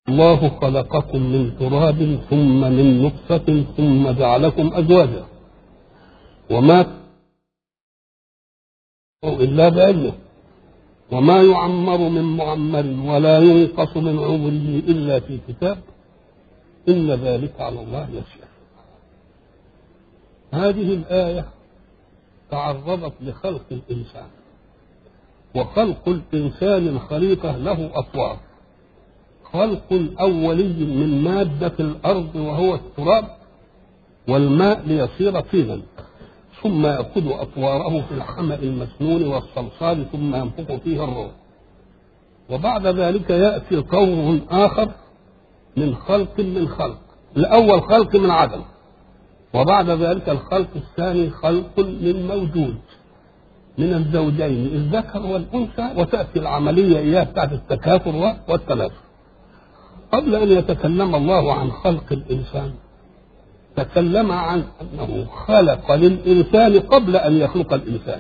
الله خلقكم من تراب ثم من نطفة ثم جعلكم أزواجا وما إلا بعلمه وما يعمر من معمر ولا ينقص من عمره إلا في كتاب إن ذلك على الله يسير هذه الآية تعرضت لخلق الإنسان وخلق الإنسان الخليقة له أطوار خلق أولي من مادة الأرض وهو التراب والماء ليصير طينا ثم يأخذ أطواره في الحمأ المسنون والصلصال ثم ينفخ فيه الروح وبعد ذلك يأتي طور آخر من خلق من خلق الأول خلق من عدم وبعد ذلك الخلق الثاني خلق من موجود من الزوجين الذكر والأنثى وتأتي العملية إياه بتاعت التكاثر والتناسل قبل أن يتكلم الله عن خلق الإنسان تكلم عن أنه خلق للإنسان قبل أن يخلق الإنسان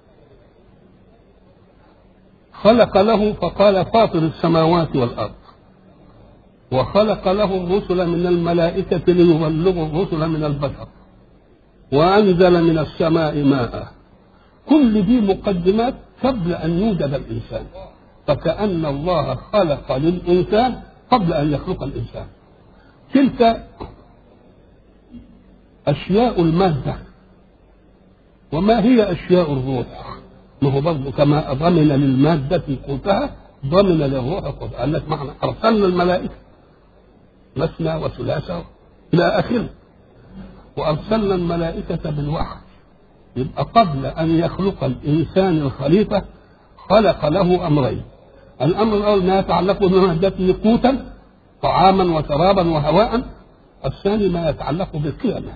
خلق له فقال فاطر السماوات والأرض وخلق له الرسل من الملائكة ليبلغوا الرسل من البشر وأنزل من السماء ماء كل دي مقدمات قبل أن يوجد الإنسان فكأن الله خلق للإنسان قبل أن يخلق الإنسان تلك أشياء المادة وما هي أشياء الروح ما هو برضه كما ضمن للمادة قوتها ضمن للروح قوتها قال لك معنى أرسلنا الملائكة مثنى وثلاثة إلى آخره وأرسلنا الملائكة بالوحي يبقى قبل أن يخلق الإنسان الخليفة خلق له أمرين الأمر الأول ما يتعلق بمادته قوتا طعاما وشرابا وهواء الثاني ما يتعلق بقيمه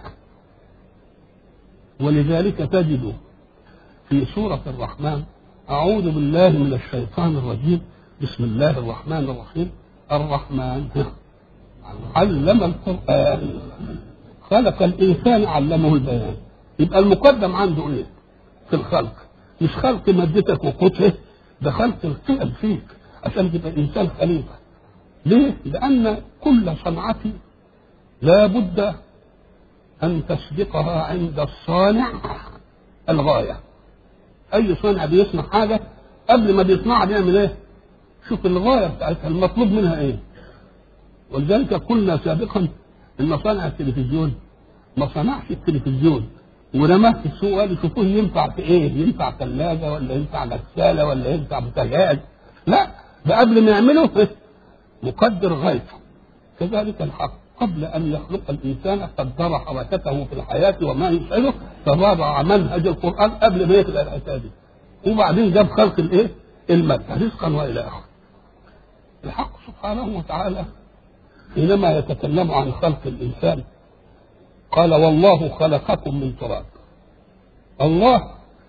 ولذلك تجد في سورة الرحمن أعوذ بالله من الشيطان الرجيم بسم الله الرحمن الرحيم الرحمن علم القرآن خلق الإنسان علمه البيان يبقى المقدم عنده إيه؟ في الخلق مش خلق مادتك وقوتها ده خلق القيم فيك عشان تبقى إنسان خليفة ليه؟ لأن كل صنعة لا بد أن تسبقها عند الصانع الغاية أي صانع بيصنع حاجة قبل ما بيصنعها بيعمل إيه؟ شوف الغاية بتاعتها المطلوب منها إيه؟ ولذلك قلنا سابقا ان صانع التلفزيون ما صنعش التلفزيون ورماه في السوق قال شوفوه ينفع في ايه؟ ينفع ثلاجه ولا ينفع غساله ولا ينفع بوتاجاز لا ده قبل ما يعمله مقدر غايته كذلك الحق قبل ان يخلق الانسان قدر حركته في الحياه وما يسعده فوضع منهج القران قبل ما يخلق الحياه دي وبعدين جاب خلق الايه؟ المادة رزقا والى اخره الحق سبحانه وتعالى حينما يتكلم عن خلق الإنسان قال والله خلقكم من تراب الله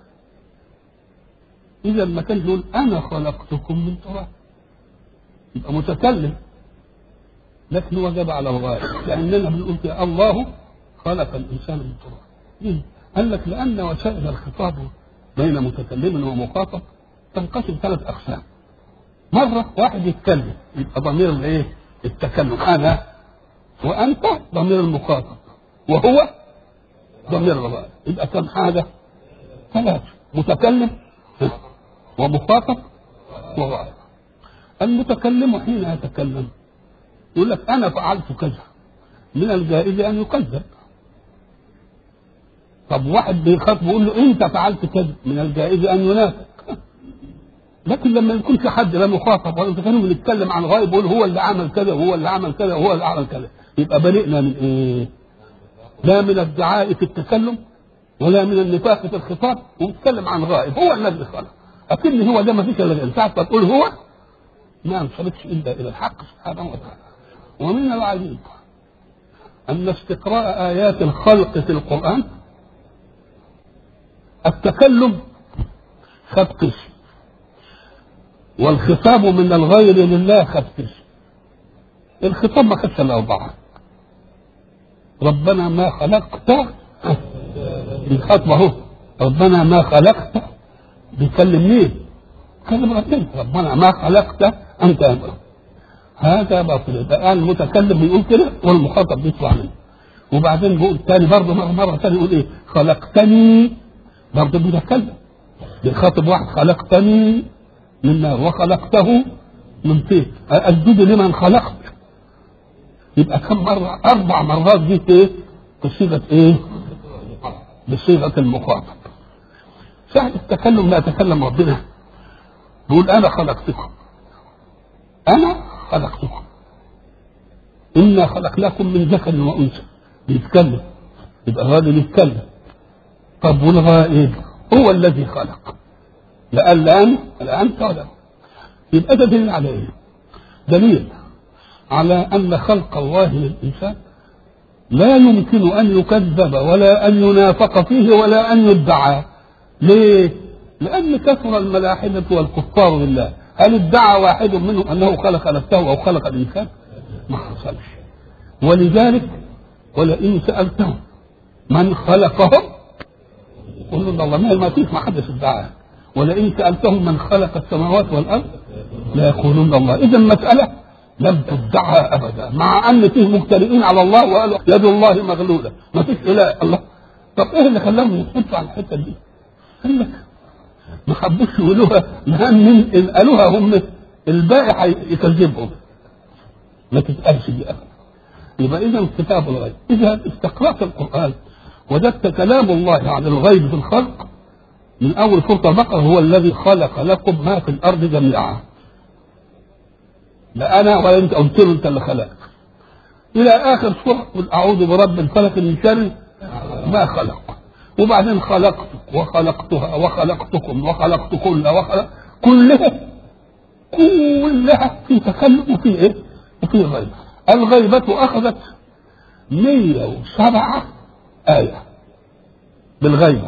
إذا ما كان يقول أنا خلقتكم من تراب يبقى متكلم لكن هو جاب على الغاية لأننا بنقول كده الله خلق الإنسان من تراب ليه؟ قال لك لأن وسائل الخطاب بين متكلم ومخاطب تنقسم ثلاث أقسام مرة واحد يتكلم يبقى ضمير الإيه؟ التكلم انا وانت ضمير المخاطب وهو ضمير الغائب يبقى كم حاجه ثلاثه متكلم ومخاطب وغائب المتكلم حين يتكلم يقول لك انا فعلت كذا من الجائز ان يكذب طب واحد بيخاطب يقول له انت فعلت كذا من الجائز ان ينافق لكن لما يكون في حد لا مخاطب ولا كانوا بنتكلم عن غايب يقول هو اللي عمل كذا وهو اللي عمل كذا وهو اللي عمل كذا يبقى برئنا من ايه؟ لا من الدعاء في التكلم ولا من النفاق في الخطاب ونتكلم عن غائب هو الذي خلق اكن هو ده ما فيش الا ساعه ما تقول هو ما انصرفش الا الى الحق سبحانه وتعالى ومن العجيب ان استقراء ايات الخلق في القران التكلم خد قسم والخطاب من الغير لله خد قسم الخطاب ما خدش الأربعة ربنا ما خلقت الخطبة اهو ربنا ما خلقت بيكلم مين؟ كلم ربنا ربنا ما خلقت أنت أمره هذا باطل يبقى المتكلم بيقول كده والمخاطب بيطلع منه وبعدين بيقول تاني برضه مرة, مرة تاني يقول ايه خلقتني برضه بيتكلم بيخاطب واحد خلقتني من نار وخلقته من طين اسجد لمن خلقت يبقى كم مرة أربع مرات دي ايه بصيغة ايه بصيغة المخاطب سهل التكلم لا يتكلم ربنا بيقول أنا خلقتكم أنا خلقتكم إنا خلقناكم من ذكر وأنثى بيتكلم يبقى الراجل يتكلم طب والغائب هو الذي خلق لا قال لا أنا لا أنت ولا يبقى ده دليل على إيه؟ دليل على أن خلق الله للإنسان لا يمكن أن يكذب ولا أن ينافق فيه ولا أن يدعى ليه؟ لأن كثر الملاحدة والكفار بالله هل ادعى واحد منهم أنه خلق نفسه أو خلق الإنسان؟ ما حصلش ولذلك ولئن سألتهم من خلقهم قل له الله ما فيش ما حدش ادعاه ولئن سألتهم من خلق السماوات والأرض لا يقولون الله إذا مسألة لم تدعى أبدا مع أن فيه مبتدئين على الله وقالوا يد الله مغلولة ما فيش إله الله طب إيه اللي خلاهم يحطوا على الحتة دي؟ قال لك ما حبوش يقولوها لأن إن قالوها هم الباقي يكذبهم ما تتقالش دي أبدا يبقى إذا كتاب الغيب إذا استقرأت القرآن وجدت كلام الله عن الغيب في الخلق من أول سورة البقرة هو الذي خلق لكم ما في الأرض جميعا لا أنا ولا أنت قلت له أنت اللي خلقت إلى آخر سورة قل أعوذ برب الفلق من شر ما خلق وبعدين خلقتك وخلقتها وخلقتكم وخلقت كل وخلق كلها كلها في تكلم وفي ايه؟ وفي غيبة الغيبة أخذت 107 آية بالغيبة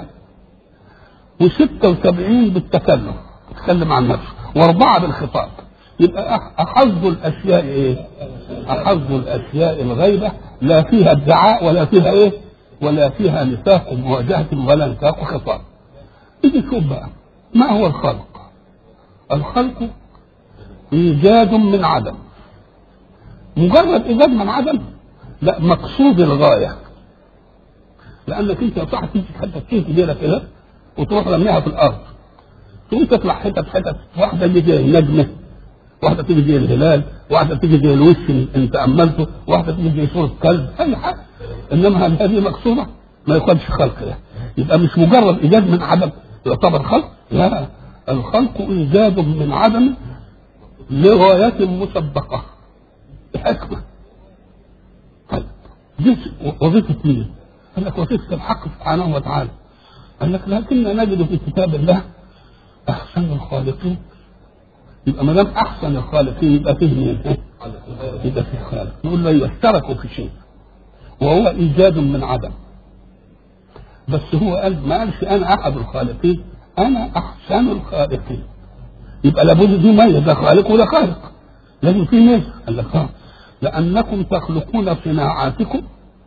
و76 بالتكلم تتكلم عن نفسه وأربعة بالخطاب يبقى أحظ الأشياء إيه؟ أحظ الأشياء الغيبة لا فيها ادعاء ولا فيها إيه؟ ولا فيها نفاق مواجهة ولا نفاق خطاب. يجي شوف بقى ما هو الخلق؟ الخلق إيجاد من عدم. مجرد إيجاد من عدم لا مقصود الغاية. لأنك أنت لو صح تيجي حتة تيجي كبيرة كده وتروح رميها في الأرض. تقوم تطلع حتت حتت واحدة يجي زي النجمة واحدة تيجي زي الهلال واحدة تيجي زي الوش اللي تأملته واحدة تيجي زي صورة كلب أي حاجة انما هل هذه مقصوده؟ ما يقالش خلق ده يبقى مش مجرد ايجاد من عدم يعتبر خلق لا الخلق ايجاد من عدم لغاية مسبقة بحكمة طيب دي وظيفة مين؟ قال لك وظيفة الحق سبحانه وتعالى قال لك لكننا نجد في كتاب الله أحسن الخالقين يبقى ما دام أحسن الخالقين يبقى فيه مين؟ يبقى فيه خالق نقول له اشتركوا في شيء وهو ايجاد من عدم بس هو قال ما قالش انا احد الخالقين انا احسن الخالقين يبقى لابد دي ميزه ده خالق وده خالق لازم في ميزه قال لك اه لانكم تخلقون صناعاتكم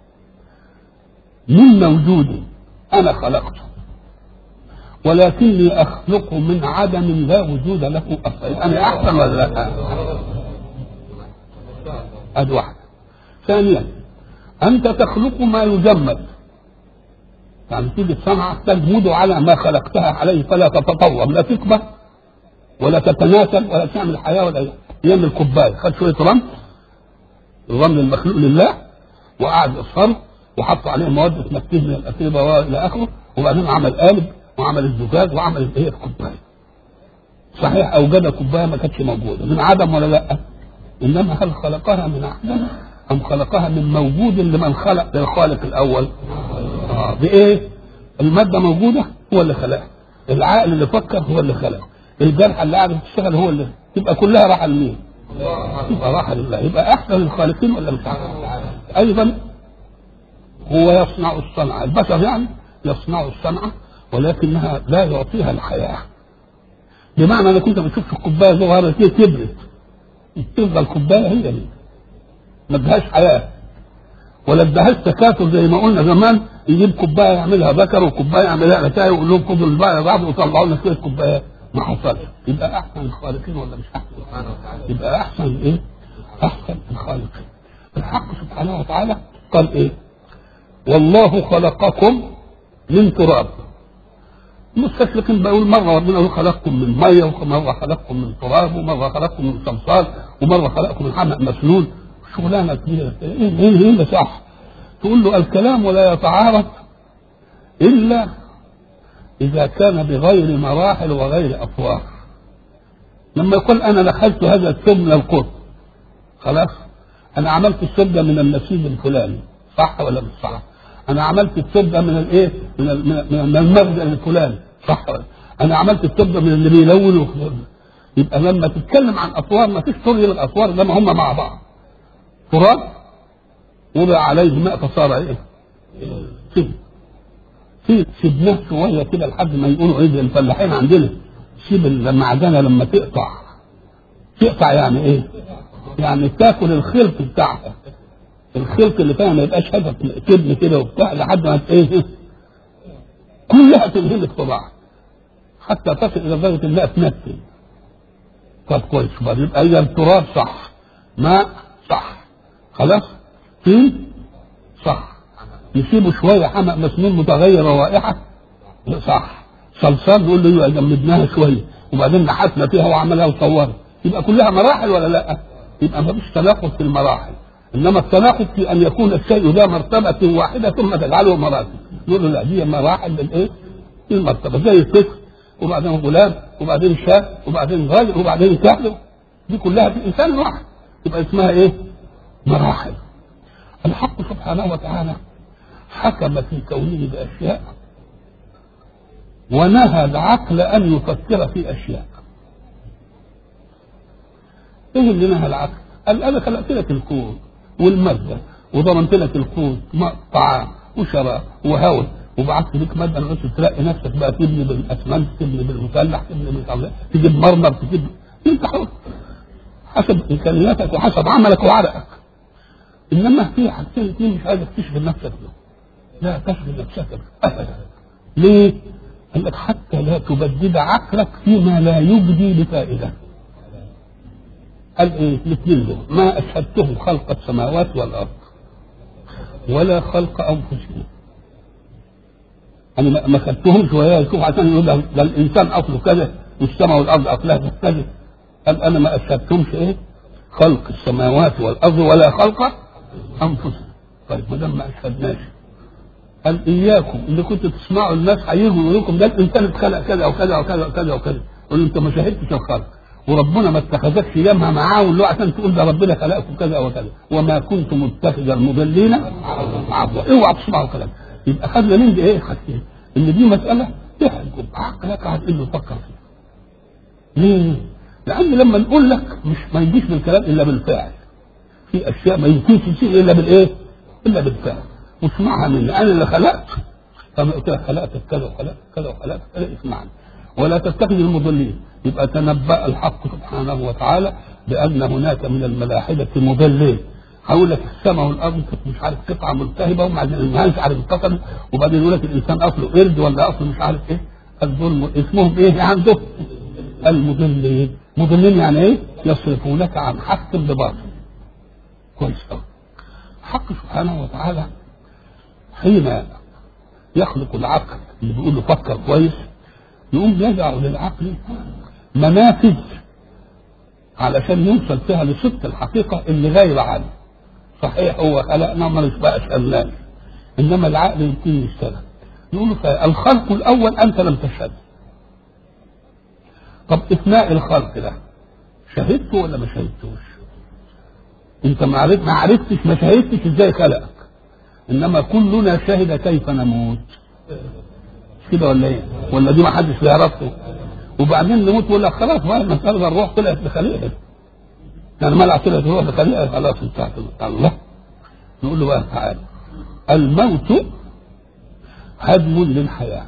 من موجود انا خلقته ولكني اخلق من عدم لا وجود له اصلا انا احسن ولا لا؟ ادي واحده ثانيا أنت تخلق ما يجمد يعني تيجي الصنعة تجمد على ما خلقتها عليه فلا تتطور لا تكبر ولا تتناسل ولا تعمل حياة ولا يعمل كوباية خد شوية رمل الرمل المخلوق لله وقعد يصهر وحط عليه مواد تمكنه من الأتربة وإلى آخره وبعدين عمل قالب وعمل الزجاج وعمل ايه كوباية صحيح أوجد كوباية ما كانتش موجودة من عدم ولا لأ إنما هل خلقها من عدم أم خلقها من موجود لمن خلق للخالق الأول آه بإيه المادة موجودة هو اللي خلقها العقل اللي فكر هو اللي خلقه الجرح اللي قاعد تشتغل هو اللي تبقى كلها راحة لمين يبقى راحة لله يبقى أحسن الخالقين ولا مش أيضا هو يصنع الصنعة البشر يعني يصنع الصنعة ولكنها لا يعطيها الحياة بمعنى انك كنت بتشوف الكوبايه صغيره كده تبرد تفضل الكوبايه هي دي ما ادهاش حياه ولا ادهاش تكاثر زي ما قلنا زمان يجيب كوبايه يعملها بكر وكوبايه يعملها رتاي ويقول لهم خدوا الباقي بعض وطلعوا لنا شويه كوبايات ما حصلش يبقى احسن الخالقين ولا مش احسن؟ يبقى احسن ايه؟ احسن الخالقين الحق سبحانه وتعالى قال ايه والله خلقكم من تراب مستشرقين بقول مرة ربنا يقول خلقكم من مية ومرة خلقكم من تراب ومرة خلقكم من صلصال ومرة خلقكم من حمأ مسنون شغلانة كبيرة ايه ايه ايه صح تقول له الكلام لا يتعارض إلا إذا كان بغير مراحل وغير أطوار لما يقول أنا دخلت هذا الثوب من القرب خلاص أنا عملت السبة من النسيج الفلاني صح ولا مش صح؟ أنا عملت السبة من الإيه؟ من ال- من من المخزن الفلاني صح ولا أنا عملت السبة من اللي بيلونوا يبقى لما تتكلم عن أطوار ما فيش طول الأطوار لما هم مع بعض تراب وضع عليه ماء فصار إيه؟ سجن في سيبناه شويه كده لحد ما يقولوا ايه ده الفلاحين عندنا سيب المعدنه لما تقطع تقطع يعني ايه؟ يعني تاكل الخلق بتاعها الخلق اللي فيها ما يبقاش هدف كبن كده وبتاع لحد ما ت- ايه كلها تنهلك في بعض حتى تصل الى درجه انها تنتن طب كويس بقى يبقى اذا التراب صح ماء صح خلاص طين صح يسيبوا شويه حمأ مسنون متغير روائحه صح صلصال يقول له ايوه جمدناها شويه وبعدين نحتنا فيها وعملها وصورها يبقى كلها مراحل ولا لا؟ يبقى ما فيش تناقض في المراحل انما التناقض في ان يكون الشيء ذا مرتبه واحده ثم تجعله مراتب يقول له لا دي مراحل للايه؟ المرتبه زي الطفل وبعدين غلام وبعدين شاب وبعدين راجل وبعدين كهل دي كلها في انسان واحد يبقى اسمها ايه؟ مراحل الحق سبحانه وتعالى حكم في كونه باشياء ونهى العقل ان يفكر في اشياء ايه اللي نهى العقل؟ قال انا خلقت لك الكون والماده وضمنت لك القوت ماء طعام وشراب وهواء وبعثت لك ماده لغايه تلاقي نفسك بقى تبني بالاسمنت تبني بالمسلح تبني بالكذا تجيب مرمر تجيب انت حر حسب امكانياتك وحسب عملك وعرقك انما في حاجتين اثنين مش عايزك تشغل نفسك بهم لا تشغل نفسك ابدا ليه؟ قال لك حتى لا تبدد عقلك فيما لا يبدي بفائده قال ايه الاثنين دول ما اشهدتهم خلق السماوات والارض ولا خلق انفسهم انا ما خدتهمش وهي يشوف عشان يقول ده ده الانسان اصله كذا والسماء والارض اصلها كذا قال انا ما اشهدتهمش ايه خلق السماوات والارض ولا خلق انفسهم طيب ما دام ما اشهدناش قال اياكم اللي كنتوا تسمعوا الناس هيجوا يقولوا لكم ده الانسان اتخلق كذا وكذا وكذا وكذا وكذا قول انت ما شهدتش الخلق وربنا ما اتخذكش يمها معاه واللي عشان تقول ده ربنا خلقكم كذا وكذا وما كنت متخذ المضلين عضوا اوعى تسمعوا كلام يبقى خدنا من دي ايه حاجتين ان دي مساله تحجب عقلك هتقول له فكر فيها ليه؟ لان لما نقول لك مش ما يجيش بالكلام الا بالفعل في اشياء ما يمكنش تصير الا بالايه؟ الا بالفعل واسمعها مني انا اللي خلقت فما قلت لك خلقت كذا وخلقت كذا وخلقت كذا اسمعني ولا تتخذ المضلين يبقى تنبأ الحق سبحانه وتعالى بأن هناك من الملاحدة مضلين هقول لك السماء والارض كانت مش عارف قطعه ملتهبه وبعدين مش عارف اتصل وبعدين يقول لك الانسان اصله قرد ولا اصله مش عارف ايه الظلم اسمهم ايه عنده؟ المضلين مضلين يعني ايه؟ يصرفونك عن حق بباطل كويس قوي حق سبحانه وتعالى حين يخلق العقل اللي بيقول له فكر كويس يقوم يجعل للعقل منافذ علشان يوصل فيها لصدق الحقيقه اللي غايب عنه صحيح هو خلقنا ما نشبهش الناس انما العقل يمكن يشتغل يقول الخلق الاول انت لم تشهد طب اثناء الخلق ده شهدته ولا ما شهدتوش انت ما عرفت ما عرفتش ما شهدتش ازاي خلقك انما كلنا شهد كيف نموت كده ولا ايه ولا دي ما حدش بيعرفه وبعدين نموت يقول لك خلاص بقى المسألة الروح طلعت لخليقه يعني ملع طلعت الروح لخليقه خلاص انتهت الله نقول له بقى تعالى الموت هدم للحياة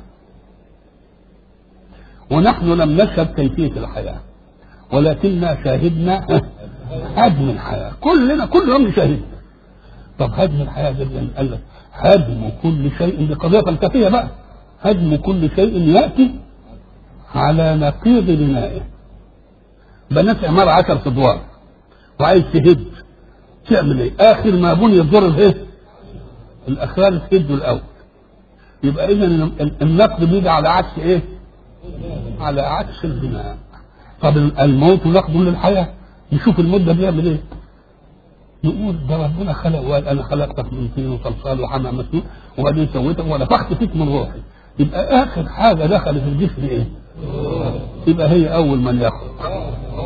ونحن لم نشهد كيفية الحياة ولكننا شاهدنا هدم الحياة كلنا كل يوم نشاهد طب هدم الحياة ده قال لك هدم كل شيء دي قضية فلسفية بقى هدم كل شيء يأتي على نقيض بنائه بنات عمارة عشر أدوار وعايز تهد تعمل ايه؟ اخر ما بني الدور ايه؟ الاخران تهده الاول يبقى اذا النقد بيجي على عكس ايه؟ على عكس البناء طب الموت نقد للحياه نشوف المده بيعمل ايه؟ نقول ده ربنا خلق وقال انا خلقتك من طين وصلصال وحمى مسنون وبعدين سويتك ونفخت فيك من روحي يبقى اخر حاجه دخلت الجسم ايه؟ يبقى هي اول من يخلق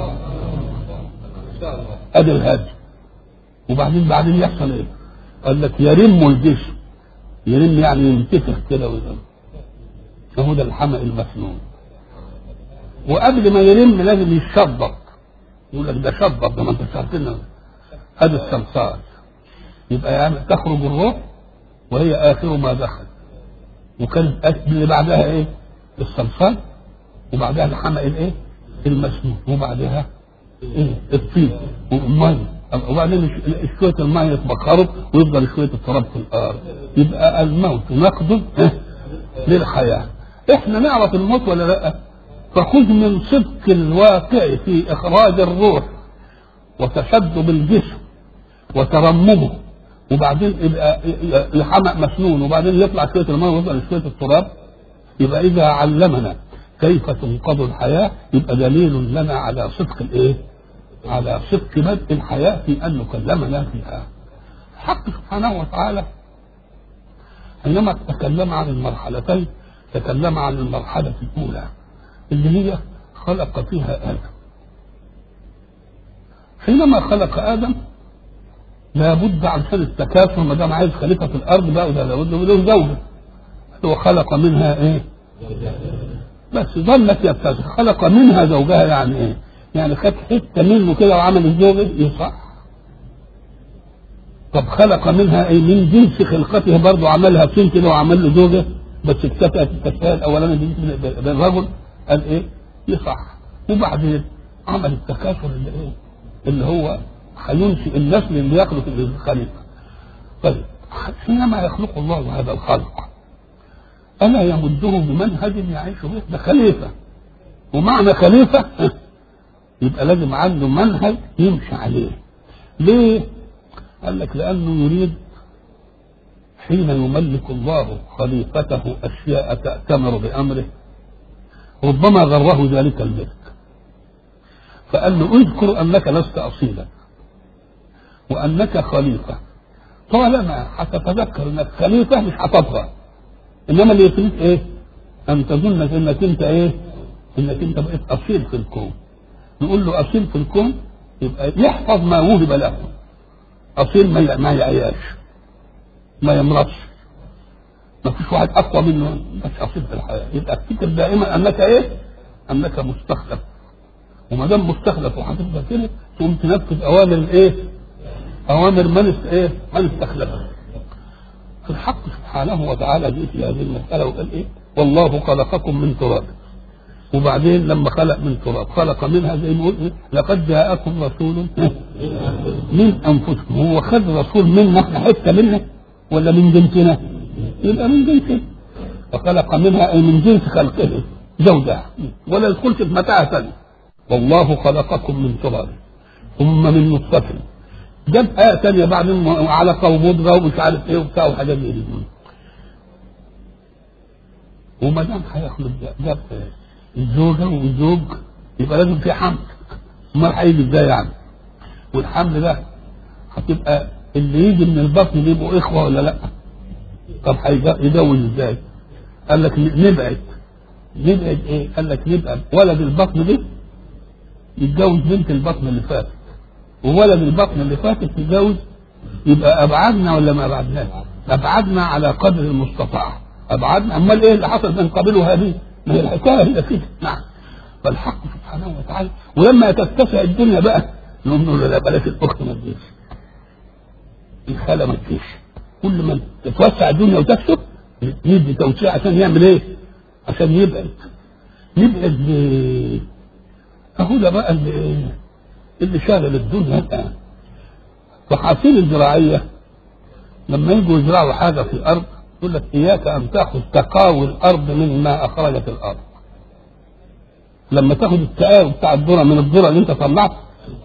ادي الهدي وبعدين بعدين يحصل ايه؟ قال لك يرم الجسم يرم يعني ينتفخ كده ويرم فهو ده الحمى المسنون وقبل ما يرم لازم يشبط يقول لك ده شبط ده ما انت شرطنا ادي الصلصال يبقى يعني تخرج الروح وهي اخر ما دخل وكانت اللي بعدها ايه؟ الصلصال وبعدها الحمى الايه؟ المسنون وبعدها ايه؟ الطين والميه وبعدين شويه الميه يتبخروا ويفضل شويه التراب في الارض يبقى الموت نقد للحياه احنا نعرف الموت ولا لا؟ فخذ من صدق الواقع في اخراج الروح وتشدد الجسم وترممه وبعدين يبقى الحمأ مسنون وبعدين يطلع شويه الماء ويفضل شويه التراب يبقى اذا علمنا كيف تنقذ الحياه يبقى دليل لنا على صدق الايه؟ على صدق بدء الحياه في ان نكلمنا فيها. الحق سبحانه وتعالى حينما تكلم عن المرحلتين تكلم عن المرحله الاولى اللي هي خلق فيها ادم. حينما خلق ادم لابد عشان التكاثر ما دام عايز خليفه في الارض بقى وده لابد له زوجه هو خلق منها ايه؟ بس ظلت يبتسم خلق منها زوجها يعني ايه؟ يعني خد حته منه كده وعمل الزوجه يصح طب خلق منها ايه؟ من جنس خلقته برضه عملها طين كده وعمل له زوجه بس اكتفت التكفئه الاولانيه دي بالرجل قال ايه؟ يصح وبعدين عمل التكاثر اللي ايه؟ اللي هو هينشئ النسل اللي يخلق الخليفه. طيب حينما يخلق الله هذا الخلق ألا يمده بمنهج يعيش به ده خليفة ومعنى خليفة يبقى لازم عنده منهج يمشي عليه ليه؟ قال لك لأنه يريد حين يملك الله خليفته أشياء تأتمر بأمره ربما غره ذلك الملك فقال له اذكر أنك لست أصيلا وأنك خليفة طالما هتتذكر أنك خليفة مش هتطغى انما اللي يخليك ايه؟ ان تظن انك انت ايه؟ انك انت بقيت اصيل في الكون. نقول له اصيل في الكون يبقى يحفظ ما وهب له. اصيل ما ما يعياش. ما يمرضش. ما فيش واحد اقوى منه بس اصيل في الحياه، يبقى افتكر دائما انك ايه؟ انك مستخلف. وما دام مستخلف وهتفضل كده تقوم تنفذ اوامر الايه؟ اوامر من است ايه؟ من استخلفك. الحق سبحانه وتعالى جه في هذه المسألة وقال إيه؟ والله خلقكم من تراب. وبعدين لما خلق من تراب خلق منها زي ما يقول إيه؟ لقد جاءكم رسول من أنفسكم هو خد رسول منا احنا حتة منه ولا من جنسنا؟ يبقى من جنسنا. فخلق منها أي من جنس خلقه زوجها ولا يدخلش في متاع ثانية. والله خلقكم من تراب ثم من نطفة جاب آية تانية بعدين علقة ومضغة ومش عارف إيه وبتاع وحاجات زي دي. وما دام هيخلق جاب الزوجة والزوج يبقى لازم في حمل. أمال هيجي إزاي يعني؟ والحمل ده هتبقى اللي يجي من البطن دي يبقوا إخوة ولا لأ؟ طب هيجوز إزاي؟ قال لك نبعد نبعد إيه؟ قال لك نبقى ولد البطن دي يتجوز بنت البطن اللي فاتت. وولد البطن اللي فاتت تتجوز يبقى ابعدنا ولا ما ابعدناش؟ ابعدنا على قدر المستطاع ابعدنا امال ايه اللي حصل بين قابيل وهابيل؟ ما هي الحكايه هي كده نعم فالحق سبحانه وتعالى ولما تتسع الدنيا بقى نقوم نقول لا بلاش الاخت ما تجيش الخاله ما تجيش كل ما تتوسع الدنيا وتكسب ندي توسيع عشان يعمل ايه؟ عشان يبعد يبعد ليه؟ اهو ده بقى اللي اللي شاغل الدنيا الان محاصيل الزراعيه لما يجوا يزرعوا حاجه في الارض يقول لك اياك ان تاخذ تقاوي الارض مما اخرجت الارض لما تاخذ التقاوي بتاع الذره من الذره اللي انت طلعت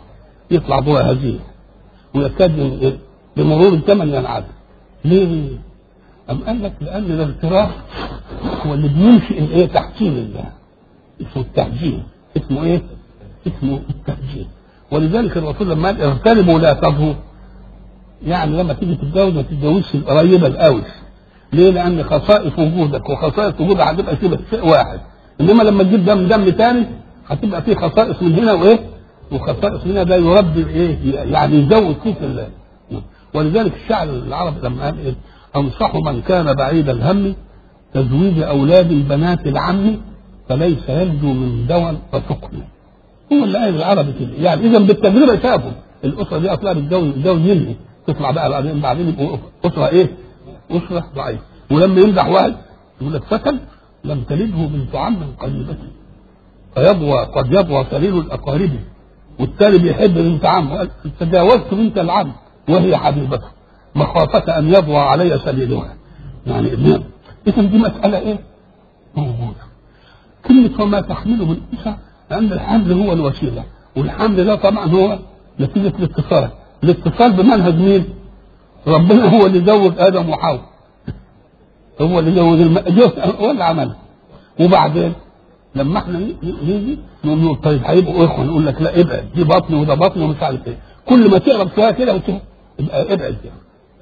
يطلع بها هزيل ويكاد ين- بمرور الزمن ينعدم ليه؟ أم قال لك لأن الاغتراب هو اللي بينشئ الايه تحسين الله اسمه التهجين اسمه ايه؟ اسمه التهجين ولذلك الرسول لما قال اغتربوا لا تضهوا يعني لما تيجي تتجوز ما تتجوزش القريبه القوي ليه؟ لأن خصائص وجودك وخصائص وجودها هتبقى شبه شيء واحد إنما لما تجيب دم دم تاني هتبقى فيه خصائص من هنا وإيه؟ وخصائص من هنا ده يربي إيه؟ يعني يزود فيك ال- ولذلك الشاعر العربي لما قال إيه؟ أنصح من كان بعيد الهم تزويج أولاد البنات العم فليس ينجو من دول وسقم هو اللي قال العربي كده يعني إذا بالتجربة شافوا الأسرة دي أصلا بتجوز بتجوز ينهي تطلع بقى بعدين بعدين يبقوا أسرة إيه؟ أسرة ضعيفة ولما يمدح واحد يقول لك فتى لم تلده بنت عم قريبة فيبوى قد يبوى سرير الأقارب والتالي بيحب بنت عم قال تجاوزت بنت العم وهي حبيبته مخافة أن يبوى علي سبيلها يعني ابن إذا دي مسألة إيه؟ موجودة كلمة وما تحمله من أنثى لأن الحمل هو الوسيلة والحمل ده طبعا هو نتيجة الاتصال الاتصال بمنهج مين؟ ربنا هو اللي زوج آدم وحواء هو اللي زوج الم... هو اللي عملها وبعدين لما احنا ن- ن- نيجي نقول له طيب هيبقوا اخوه نقول لك لا ابعد دي بطن وده بطن ومش عارف ايه كل ما تقرب شويه كده وتشوف يبقى ابعد يعني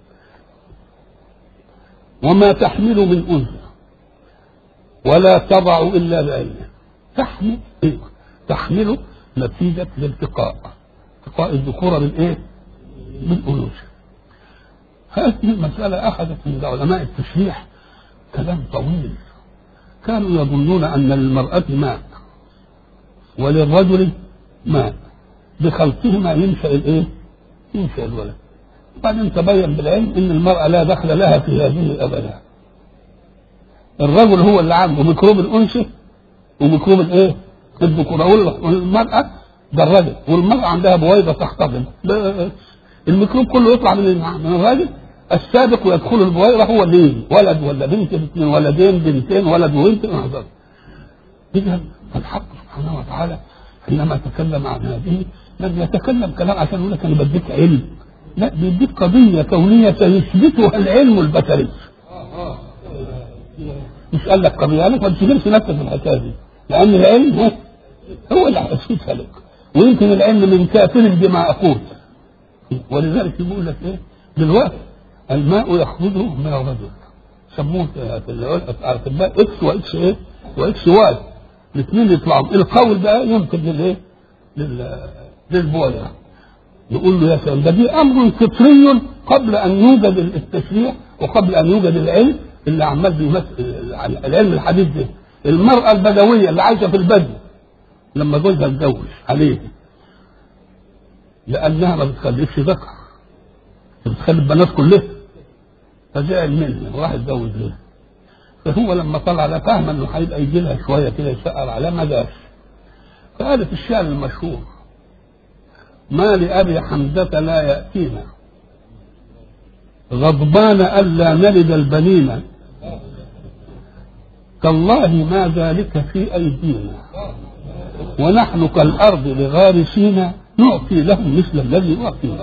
وما تحمل من انثى ولا تضع الا بعلمه تحمل إيه؟ تحمل نتيجه الالتقاء التقاء الذكوره بالايه؟ بالانوثه هذه المساله اخذت من علماء التشريح كلام طويل كانوا يظنون ان للمراه ماء وللرجل ماء بخلقهما ينشا الايه؟ ينشا الولد بعدين تبين بالعلم ان المراه لا دخل لها في هذه ابدا الرجل هو اللي عنده ميكروب الانثى وميكروب الايه؟ الذكوره وال- والمراه ده الرجل والمراه عندها بويضه تحتضن ده- الميكروب كله يطلع من من الراجل السابق ويدخل البويضه هو اللي يجي ولد ولا بنت اثنين ولدين بنتين ولد وبنت وهكذا اذا الحق سبحانه وتعالى حينما تكلم عن هذه لم يتكلم كلام عشان يقول لك انا بديك علم لا بيديك قضيه كونيه سيثبتها العلم البشري مش قال لك قضيه قال لك ما تشغلش نفسك بالحكايه دي لان العلم هو هو اللي هيثبتها لك ويمكن العلم من كافر بما اقول ولذلك يقول لك ايه دلوقتي الماء يخرجه من الرجل سموه في الاطباء اكس واكس ايه واكس واي الاثنين يطلعوا القول بقى يمكن للايه لل للبويضه نقول له يا سلام ده دي امر فطري قبل ان يوجد التشريع وقبل ان يوجد العلم اللي عمال بيمثل العلم الحديث ده المراه البدويه اللي عايشه في البدو لما جوزها اتجوز عليه لانها ما بتخلفش ذكر بتخلف بنات كلها فزعل منها وراح يتجوز لها فهو لما طلع لا فاهم انه هيبقى يجي لها شويه كده يسأل عليها ما جاش فقالت الشعر المشهور ما لأبي حمزة لا يأتينا غضبان ألا نلد البنين تالله ما ذلك في أيدينا ونحن كالأرض لغارسين نعطي لهم مثل الذي أعطينا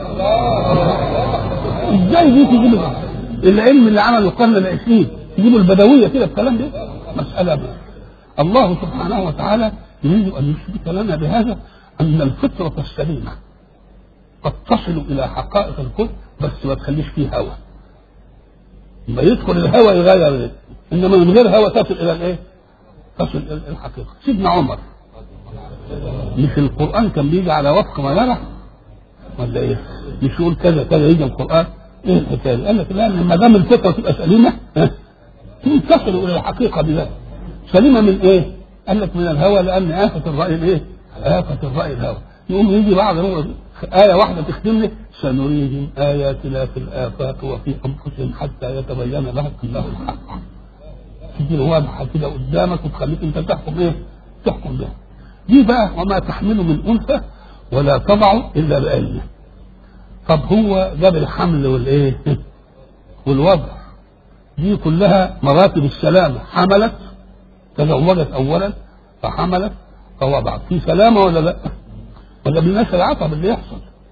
ازاي دي تجيب العلم اللي عمله القرن العشرين تجيبوا البدوية كده الكلام ده مسألة بقى. الله سبحانه وتعالى يريد أن يثبت لنا بهذا أن الفطرة السليمة قد تصل إلى حقائق الكل بس ما تخليش فيه هوى ما يدخل الهوى يغير إنما من غير هوى تصل إلى الإيه؟ تصل إلى الحقيقة سيدنا عمر مش القرآن كان بيجي على وفق ما يرى ولا إيه؟ مش يقول كذا كذا يجي القرآن إيه الحكاية؟ قال لك لا ما دام الفطرة تبقى سليمة ها، تصل إلى الحقيقة بذلك سليمة من إيه؟ قال لك من الهوى لأن آفة الرأي الإيه؟ آفة الرأي الهوى يقوم يجي بعض آية واحدة تختم لي سنريهم آياتنا في الآفاق وفي أنفسهم حتى يتبين لهم أنه الحق تيجي واضحة كده قدامك وتخليك أنت تحكم إيه؟ تحكم بها دي بقى وما تحمل من أنثى ولا تضع إلا بعلمه طب هو جاب الحمل والإيه؟ والوضع دي كلها مراتب السلامة حملت تزوجت أولا فحملت فوضعت في سلامة ولا لا؟ ولا بالناس العطب اللي يحصل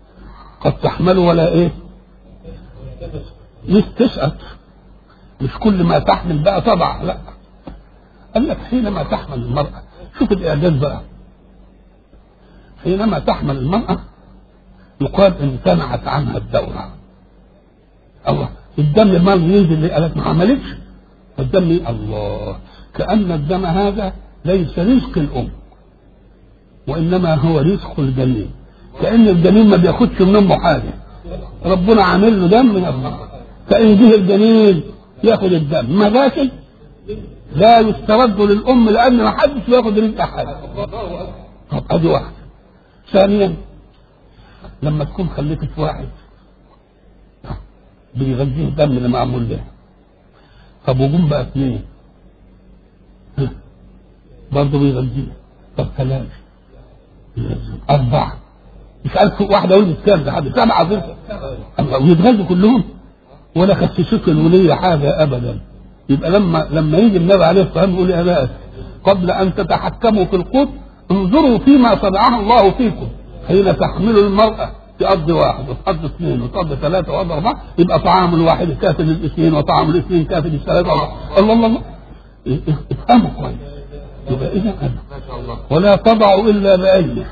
قد تحمل ولا ايه مش تسقط مش كل ما تحمل بقى تضع لا قال لك حينما تحمل المرأة شوف الإعجاز بقى حينما تحمل المرأة يقال امتنعت عنها الدورة الله الدم ما ينزل قالت ما عملتش فالدم الله كأن الدم هذا ليس رزق الأم وإنما هو رزق الجنين كأن الجنين ما بياخدش من أمه حاجة ربنا عامل له دم من أمه فإن جه الجنين ياخد الدم ما لكن لا يسترد للأم لأن ما حدش بياخد رزق حاجة طب أدي واحد ثانيا لما تكون خلفت واحد بيغذيه الدم اللي معمول له طب وجم بقى اثنين برضه بيغذيه طب ثلاثة أربعة مش عارف واحدة ولدت كام ده حد سبعة ضرب ويتغذوا كلهم ولا خسسوك الولية حاجة أبدا يبقى لما لما يجي النبي عليه الصلاة والسلام يقول يا ناس قبل أن تتحكموا في القوت انظروا فيما صنعه الله فيكم حين تحمل المرأة تقضي واحد وتقضي اثنين وتقضي ثلاثة وتقضي أربعة يبقى طعام الواحد كافي للاثنين وطعام الاثنين كافي للثلاثة الله الله الله افهموا كويس يبقى إذا أنا ولا تضع إلا بأيديه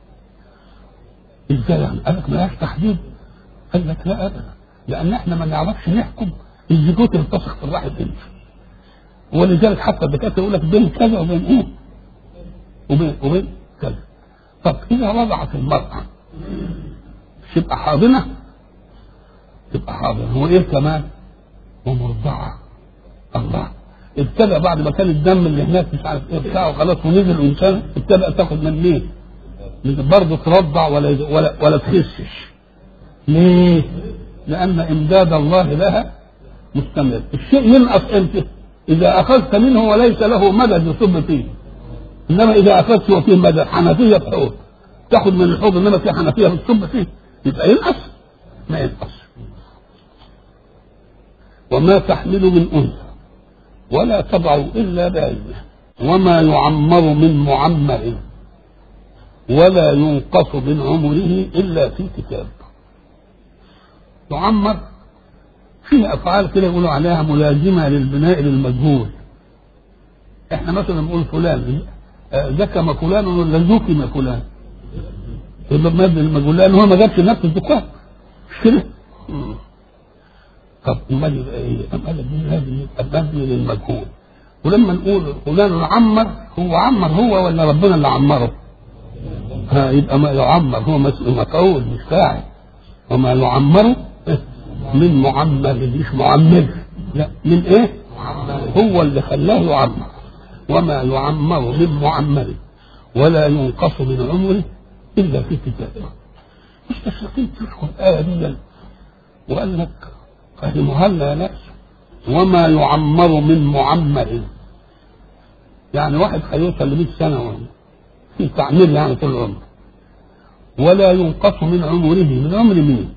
ازاي يعني؟ قال لك ملهاش تحديد قال لك لا ابدا لان احنا ما نعرفش نحكم الزيجوت يلتصق في الواحد امتى ولذلك حتى الدكاتره يقول لك بين كذا وبين ايه؟ وبين وبين كذا طب اذا وضعت المراه تبقى حاضنه تبقى حاضنه هو ايه كمان؟ ومرضعه الله ابتدى بعد ما كان الدم اللي هناك مش عارف ايه بتاعه خلاص ونزل وانسان ابتدى تاخد من مين؟ برضه ترضع ولا ولا ولا تخسش ليه؟ لأن إمداد الله لها مستمر الشيء ينقص أنت إذا أخذت منه وليس له مدد يصب فيه إنما إذا أخذت وفيه مدد حنفية حوض تاخد من الحوض إنما في حنفية بتصب فيه يبقى ينقص ما ينقص وما تحمل من أنثى ولا تضع إلا بعلمه وما يعمر من معمر ولا ينقص من عمره إلا في كتاب يعمر فيه أفعال كده يقولوا عليها ملازمة للبناء للمجهول احنا مثلا نقول فلان ذكم فلان ولا ذكم فلان يبقى مبني للمجهول لأن هو ما جابش نفس الذكاء مش كده؟ طب امال يبقى ايه؟ امال هذه يبقى مبني للمجهول ولما نقول فلان عمر هو عمر هو ولا ربنا اللي عمره؟ ها يبقى ما يعمر هو مفعول مش فاعل وما يعمر من معمر مش معمر لا من ايه هو اللي خلاه يعمر وما يعمر من معمر ولا ينقص من عمره الا في كتابه مش تستطيع تشكر الايه دي وقال لك فهمها لنا يا ناس وما يعمر من معمر يعني واحد هيوصل ل 100 سنه ولا في تعمير يعني طول العمر ولا ينقص من عمره من عمر مين؟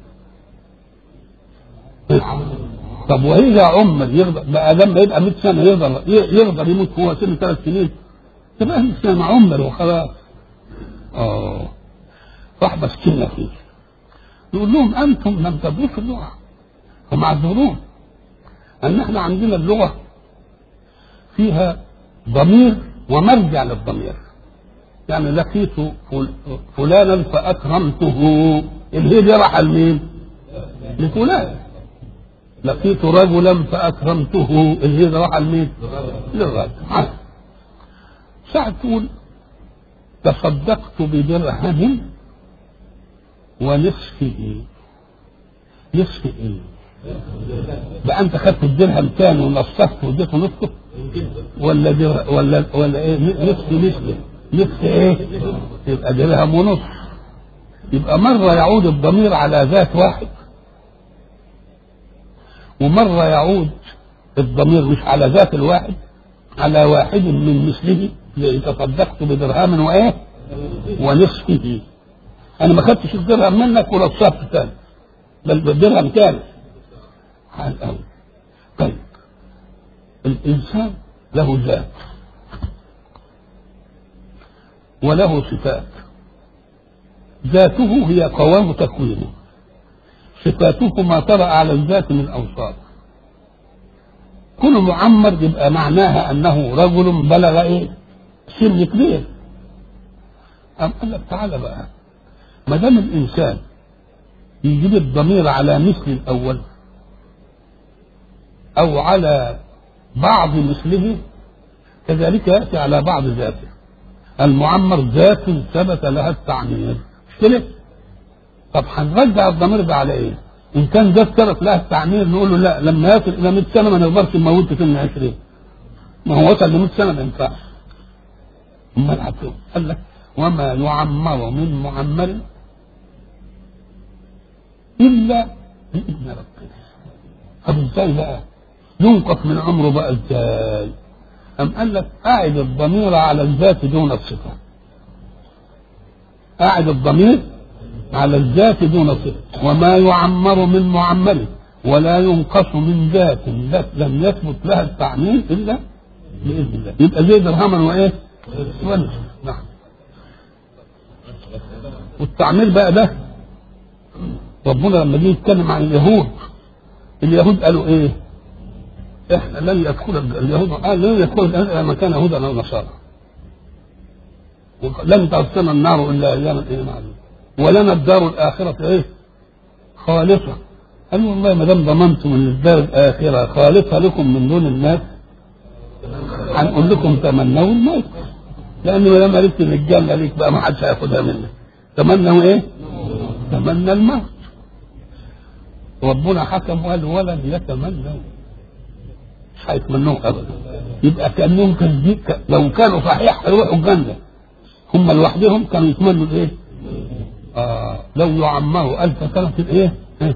طب واذا عمر يقدر بقى لما يبقى 100 سنه يقدر يقدر يموت هو سن ثلاث سنين تبقى 100 سنه عمر وخلاص اه راح مسكنا فيه يقول لهم انتم لم تدرسوا اللغه ومعذورون ان احنا عندنا اللغه فيها ضمير ومرجع للضمير يعني لقيت فلانا فاكرمته الهي دي راح لمين؟ لفلان لقيت رجلا فاكرمته الهي دي راح لمين؟ للرجل ساعة تقول تصدقت بدرهم ونصفه نصف ايه؟ بقى انت خدت الدرهم تاني ونصفته واديته نصفه ولا در... ولا ولا ايه نصف مثله نصف ايه؟ يبقى درهم ونصف يبقى مرة يعود الضمير على ذات واحد ومرة يعود الضمير مش على ذات الواحد على واحد من مثله تصدقت بدرهم وايه؟ ونصفه انا ما خدتش الدرهم منك ولا الصف تاني بل بالدرهم تاني حال قوي طيب الانسان له ذات وله صفات ذاته هي قوام تكوينه صفاته ما طرأ على الذات من أوصاف كل معمر يبقى معناها أنه رجل بلغ إيه سن كبير أم قال لك تعالى بقى ما دام الإنسان يجيب الضمير على مثل الأول أو على بعض مثله كذلك يأتي على بعض ذاته المعمر ذات ثبت لها التعمير مش كده؟ طب هنرجع الضمير ده على ايه؟ ان كان ذات ثبت لها التعمير نقول له لا لما يصل الى 100 سنه ما نقدرش نموت سن 20 ما هو وصل ل 100 سنه ما ينفعش امال هتقول قال لك وما يعمر من معمر الا باذن ربنا طب ازاي بقى؟ ينقص من عمره بقى ازاي؟ أم قال لك أعد الضمير على الذات دون الصفة أعد الضمير على الذات دون الصفة وما يعمر من معمر ولا ينقص من ذات لم يثبت لها التعمير إلا بإذن الله يبقى زي درهما وإيه؟ ونس نعم والتعمير بقى ده ربنا لما جه يتكلم عن اليهود اليهود قالوا ايه؟ احنا لن يدخل اليهود قال لن يدخل الا من كان يهودا او نصارى لن تغسلنا النار الا اياما ايه معلوم ولنا الدار الاخره ايه؟ خالصه قال والله ما دام ضمنتم ان الدار الاخره خالصه لكم من دون الناس هنقول لكم تمنوا الموت لان ما دام عرفت ان الجنه ليك بقى ما حدش هياخدها منك تمنوا ايه؟ تمنى الموت ربنا حكم وقال ولن يتمنوا مش هيتمنوه ابدا يبقى كانهم كذبين لو كانوا صحيح هيروحوا الجنه هم لوحدهم كانوا يتمنوا الايه؟ آه لو يعمروا ألف سنة ايه؟ إيه؟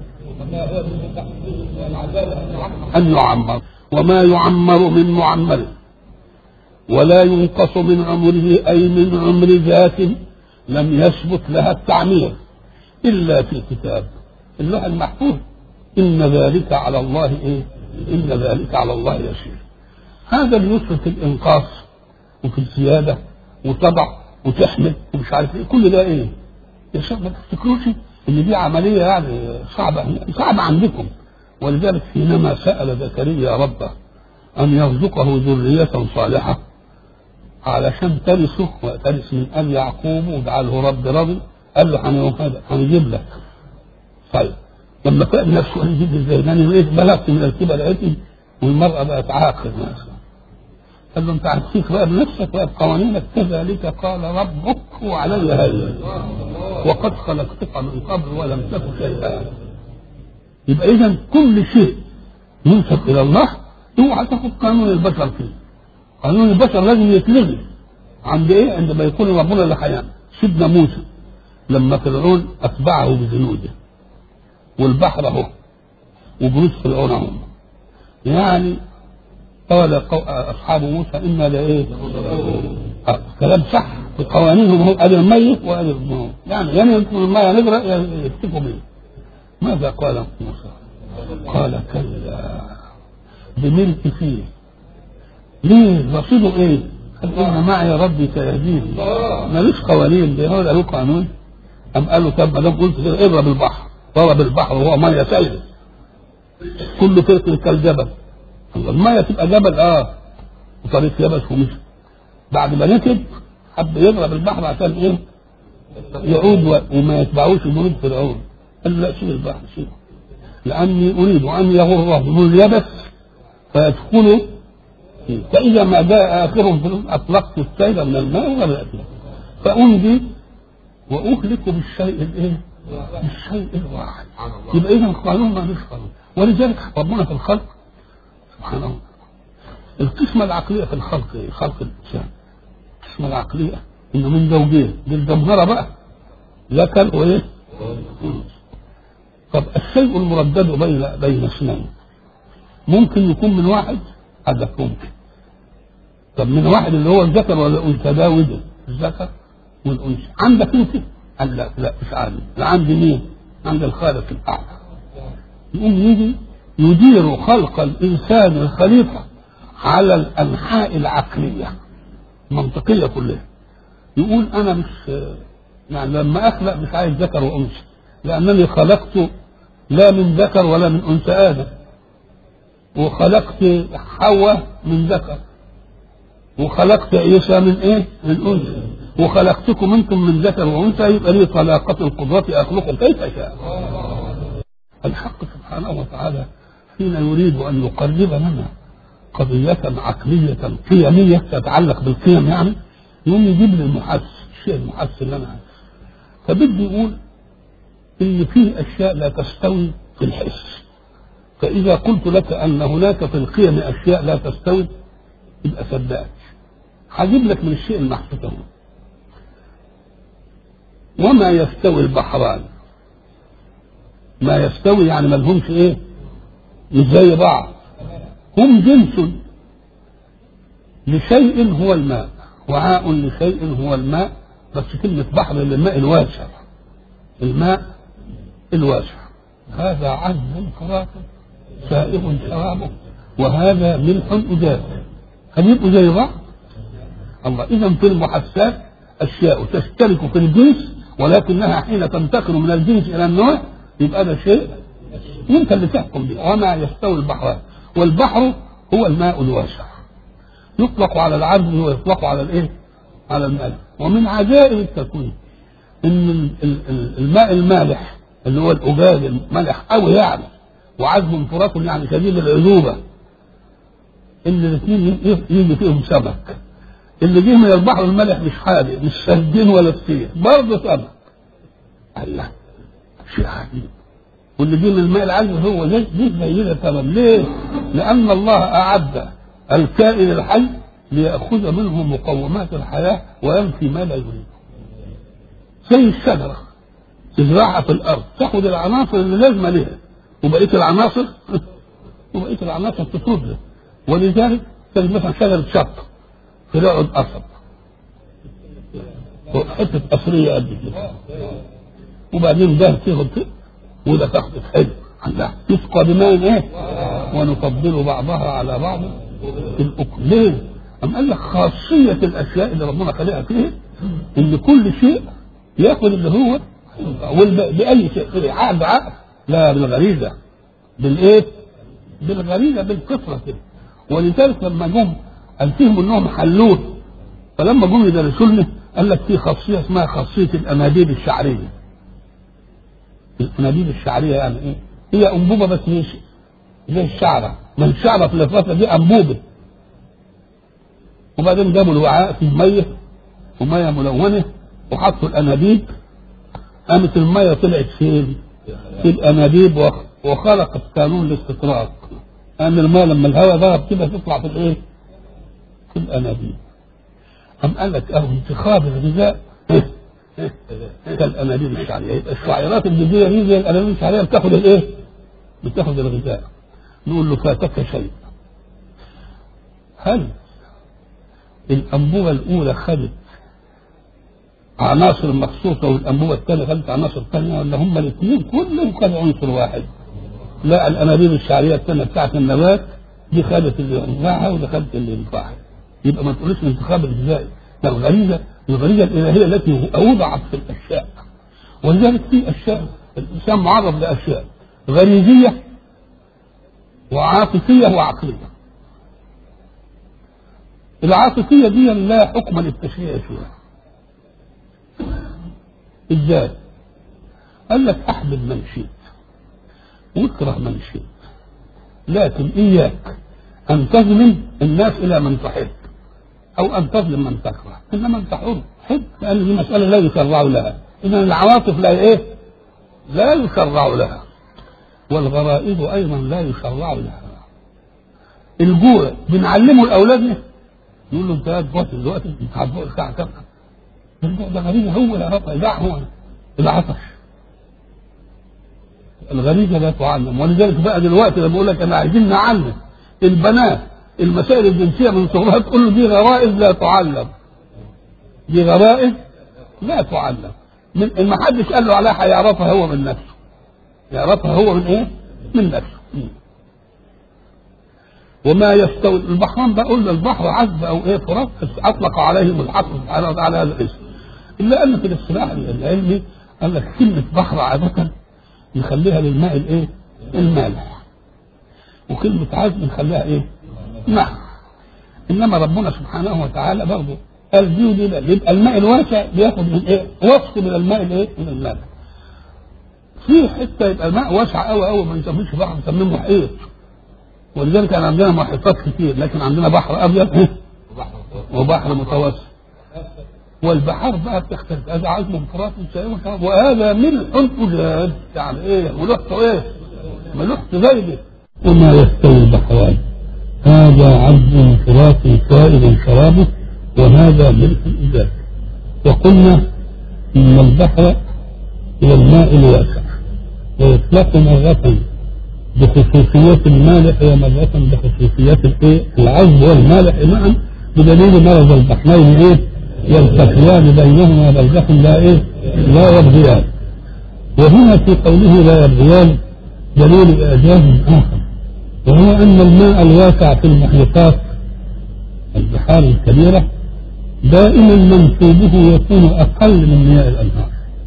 أن يعمر وما يعمر من معمر ولا ينقص من عمره أي من عمر ذات لم يثبت لها التعمير إلا في كتاب اللوح المحفوظ إن ذلك على الله إيه؟ إن ذلك على الله يسير هذا اليسر في الإنقاص وفي الزيادة وتضع وتحمل ومش عارف إيه كل ده إيه؟ يا شيخ ما تفتكروش إن دي عملية يعني صعبة صعبة عندكم ولذلك حينما سأل زكريا ربه أن يرزقه ذرية صالحة علشان ترثه وترث من آل يعقوب واجعله رب راضي قال له هنيوم هذا هنجيب لك طيب لما كان نفسه هنجيب ازاي؟ لأن لقيت بلغت من الكبر عتي والمرأة بقت عاقل مثلا قال له انت هتفيك بقى بنفسك بقى بقوانينك كذلك قال ربك وعلي هذا وقد خلقتك من قبل ولم تك شيئا يبقى اذا كل شيء ينسب الى الله اوعى تاخد قانون البشر فيه قانون البشر لازم يتلغي عند ايه عندما يكون ربنا اللي حيانا سيدنا موسى لما فرعون اتبعه بجنوده والبحر اهو وجنود فرعون هم يعني قال اصحاب موسى انا لايه؟ آه. كلام صح في قوانينهم هو ادي الميت وادي الموت يعني يعني يمكن الميه نقرا يكتفوا به ماذا قال موسى؟ قال كلا بملك فيه ليه رصيده ايه؟ قال ان معي ربي سيهديني ماليش قوانين ده هو له قانون ام قال له طب ما دام قلت كده اضرب البحر ضرب البحر وهو ميه سائله كل فرق كالجبل الميه تبقى جبل اه وطريق يبس ومشي بعد ما نكب حب يضرب البحر عشان ايه؟ يعود وما يتبعوش جنود فرعون قال لا سيب البحر سيبه لاني اريد ان يغرهم اليبس فيدخلوا فاذا ما جاء اخرهم اطلقت السيل من الماء وغرقت فانجي واهلك بالشيء الايه؟ بالشيء الواحد يبقى اذا قانون ما فيش قانون ولذلك ربنا في الخلق سبحان الله القسمة العقلية في الخلق ايه؟ خلق الإنسان القسمة العقلية إنه من زوجين دي الجمهرة بقى ذكر وإيه؟ طب الشيء المردد بين بين اثنين ممكن يكون من واحد هذا ممكن طب من واحد اللي هو الذكر ولا الأنثى ده وده الذكر والأنثى عندك أنت؟ قال لا لا مش عندي لا عندي مين؟ عند الخالق الأعلى يقوم يجي يدير خلق الإنسان الخليفة على الأنحاء العقلية المنطقية كلها يقول أنا مش يعني لما أخلق مش عايز ذكر وأنثى لأنني خلقت لا من ذكر ولا من انثى ادم وخلقت حواء من ذكر وخلقت عيسى من ايه؟ من انثى وخلقتكم انتم من ذكر وانثى يبقى لي طلاقة القدرة اخلق كيف شاء. الحق سبحانه وتعالى حين يريد ان يقرب لنا قضية عقلية قيمية تتعلق بالقيم يعني يقوم يجيب لي المحس الشيء المحس اللي انا عايزه. فبدي يقول ان في اشياء لا تستوي في الحس. فاذا قلت لك ان هناك في القيم اشياء لا تستوي يبقى صدقت. هجيب لك من الشيء المحسوس اهو. وما يستوي البحران ما يستوي يعني ما لهمش ايه مش زي بعض هم جنس لشيء هو الماء وعاء لشيء هو الماء بس كلمة بحر للماء الواسع الماء الواسع هذا عذب فرات سائغ شرابه وهذا ملح أجاج هل يبقوا زي بعض؟ الله إذا في المحسات أشياء تشترك في الجنس ولكنها حين تنتقل من الجنس إلى النوع يبقى ده شيء انت اللي تحكم به وما يستوي البحران والبحر هو الماء الواسع يطلق على العذب ويطلق على الايه؟ على الماء ومن عجائب التكوين ان الماء المالح اللي هو الاجاج المالح قوي يعني وعذب فرات يعني شديد العذوبه ان الاثنين يجي فيهم سمك اللي جه من البحر المالح مش حادق مش سردين ولا فسيخ برضه سمك الله شيء عجيب واللي جه من الماء العذب هو ليه ليه زي ده سبب ليه؟ لأن الله أعد الكائن الحي ليأخذ منه مقومات الحياة وينفي ما لا يريد زي الشجرة تزرعها في الأرض تاخذ العناصر اللي لازمة لها وبقية العناصر وبقية العناصر تطرد ولذلك تجد مثلا شجرة شط تقعد قصب حتة قصرية قد كده وبعدين ده تاخد كده وده تاخد حلو الله يسقى بماء ايه؟ ونفضل بعضها على بعض في الاكل ليه؟ أم قال لك خاصية الأشياء اللي ربنا خلقها فيه إن كل شيء ياخذ اللي هو بأي شيء عقد عقد لا بالغريزة بالإيه؟ بالغريزة بالفطرة كده ولذلك لما جم أنتهم إنهم حلوه فلما جم يدرسوا لنا قال لك في خاصية اسمها خاصية الأنابيب الشعرية الانابيب الشعريه يعني ايه؟ هي انبوبه بس مش زي الشعره، ما الشعره في الفتره دي انبوبه. وبعدين جابوا الوعاء فيه ميه وميه ملونه وحطوا الانابيب قامت الميه طلعت فين؟ في الانابيب وخلقت قانون الاستطراق. ان الميه لما الهواء ضرب كده تطلع في الايه؟ في الانابيب. قام قال لك اهو انتخاب الغذاء كالانابيب الشعريه يبقى الشعيرات الجديده دي زي الانابيب الشعريه بتاخد الايه؟ بتاخد الغذاء نقول له فاتك شيء هل الانبوبه الاولى خدت عناصر مخصوصه والانبوبه الثانيه خدت عناصر ثانيه ولا هم الاثنين كلهم خدوا عنصر واحد؟ لا الانابيب الشعريه الثانيه بتاعت النبات دي خدت اللي ينفعها وده خدت اللي ينفعها يبقى ما تقولش انتخاب الغذائي ده الغريزه الغريزه الالهيه التي وضعت في الاشياء ولذلك في اشياء الانسان معرض لاشياء غريزيه وعاطفيه وعقليه العاطفيه دي لا حكم للتشريع فيها ازاي قال لك احبب من شئت واكره من شئت لكن اياك ان تظلم الناس الى من تحب او ان تظلم من تكره انما انت حر حب لان دي مساله لا يشرع لها اذا العواطف لا ايه لا يشرع لها والغرائز ايضا لا يشرع لها الجوع بنعلمه لاولادنا نقول له انت هتجوع دلوقتي انت هتجوع الساعه كام الجوع ده غريزه هو لا رفع لا هو العطش الغريزه لا تعلم ولذلك بقى دلوقتي لما بقول لك انا عايزين نعلم البنات المسائل الجنسيه من صغرها تقول له دي غرائز لا تعلم دي غرائز لا تعلم من ما حدش قال له عليها هيعرفها هو من نفسه يعرفها هو من ايه؟ من نفسه وما يستوي البحران بقول البحر عذب او ايه فرات اطلق عليهم الحق سبحانه وتعالى هذا الاسم الا ان في الاصطلاح العلمي قال لك كلمه بحر عاده نخليها للماء الايه؟ المالح وكلمة عذب نخليها ايه؟ ماء انما ربنا سبحانه وتعالى برضه قال دي ودي لا يبقى الماء الواسع بياخد من ايه؟ وصف من الماء الايه؟ من المالح في حته يبقى الماء واسع قوي قوي ما نسميش بحر نسميه محيط ولذلك كان عندنا محيطات كتير لكن عندنا بحر ابيض إيه؟ وبحر متوسط والبحار بقى بتختلف هذا عزم فرات وشيء وهذا ملح أجاج يعني ايه ملوحته ايه ملوحته زيده وما يستوي البحران هذا عذب فرات سائل شرابه وهذا ملح أجاج وقلنا إن البحر إلى الماء الواسع ويطلق مرة بخصوصيات المالح ومرة بخصوصيات الايه العذب والمالح معا بدليل مرض البحرين ايه يلتقيان بينهما برزخ لا ايه لا يبغيان وهنا في قوله لا يبغيان دليل اعجاز اخر وهو ان الماء الواسع في المحيطات البحار الكبيره دائما منسوبه يكون اقل من مياه الانهار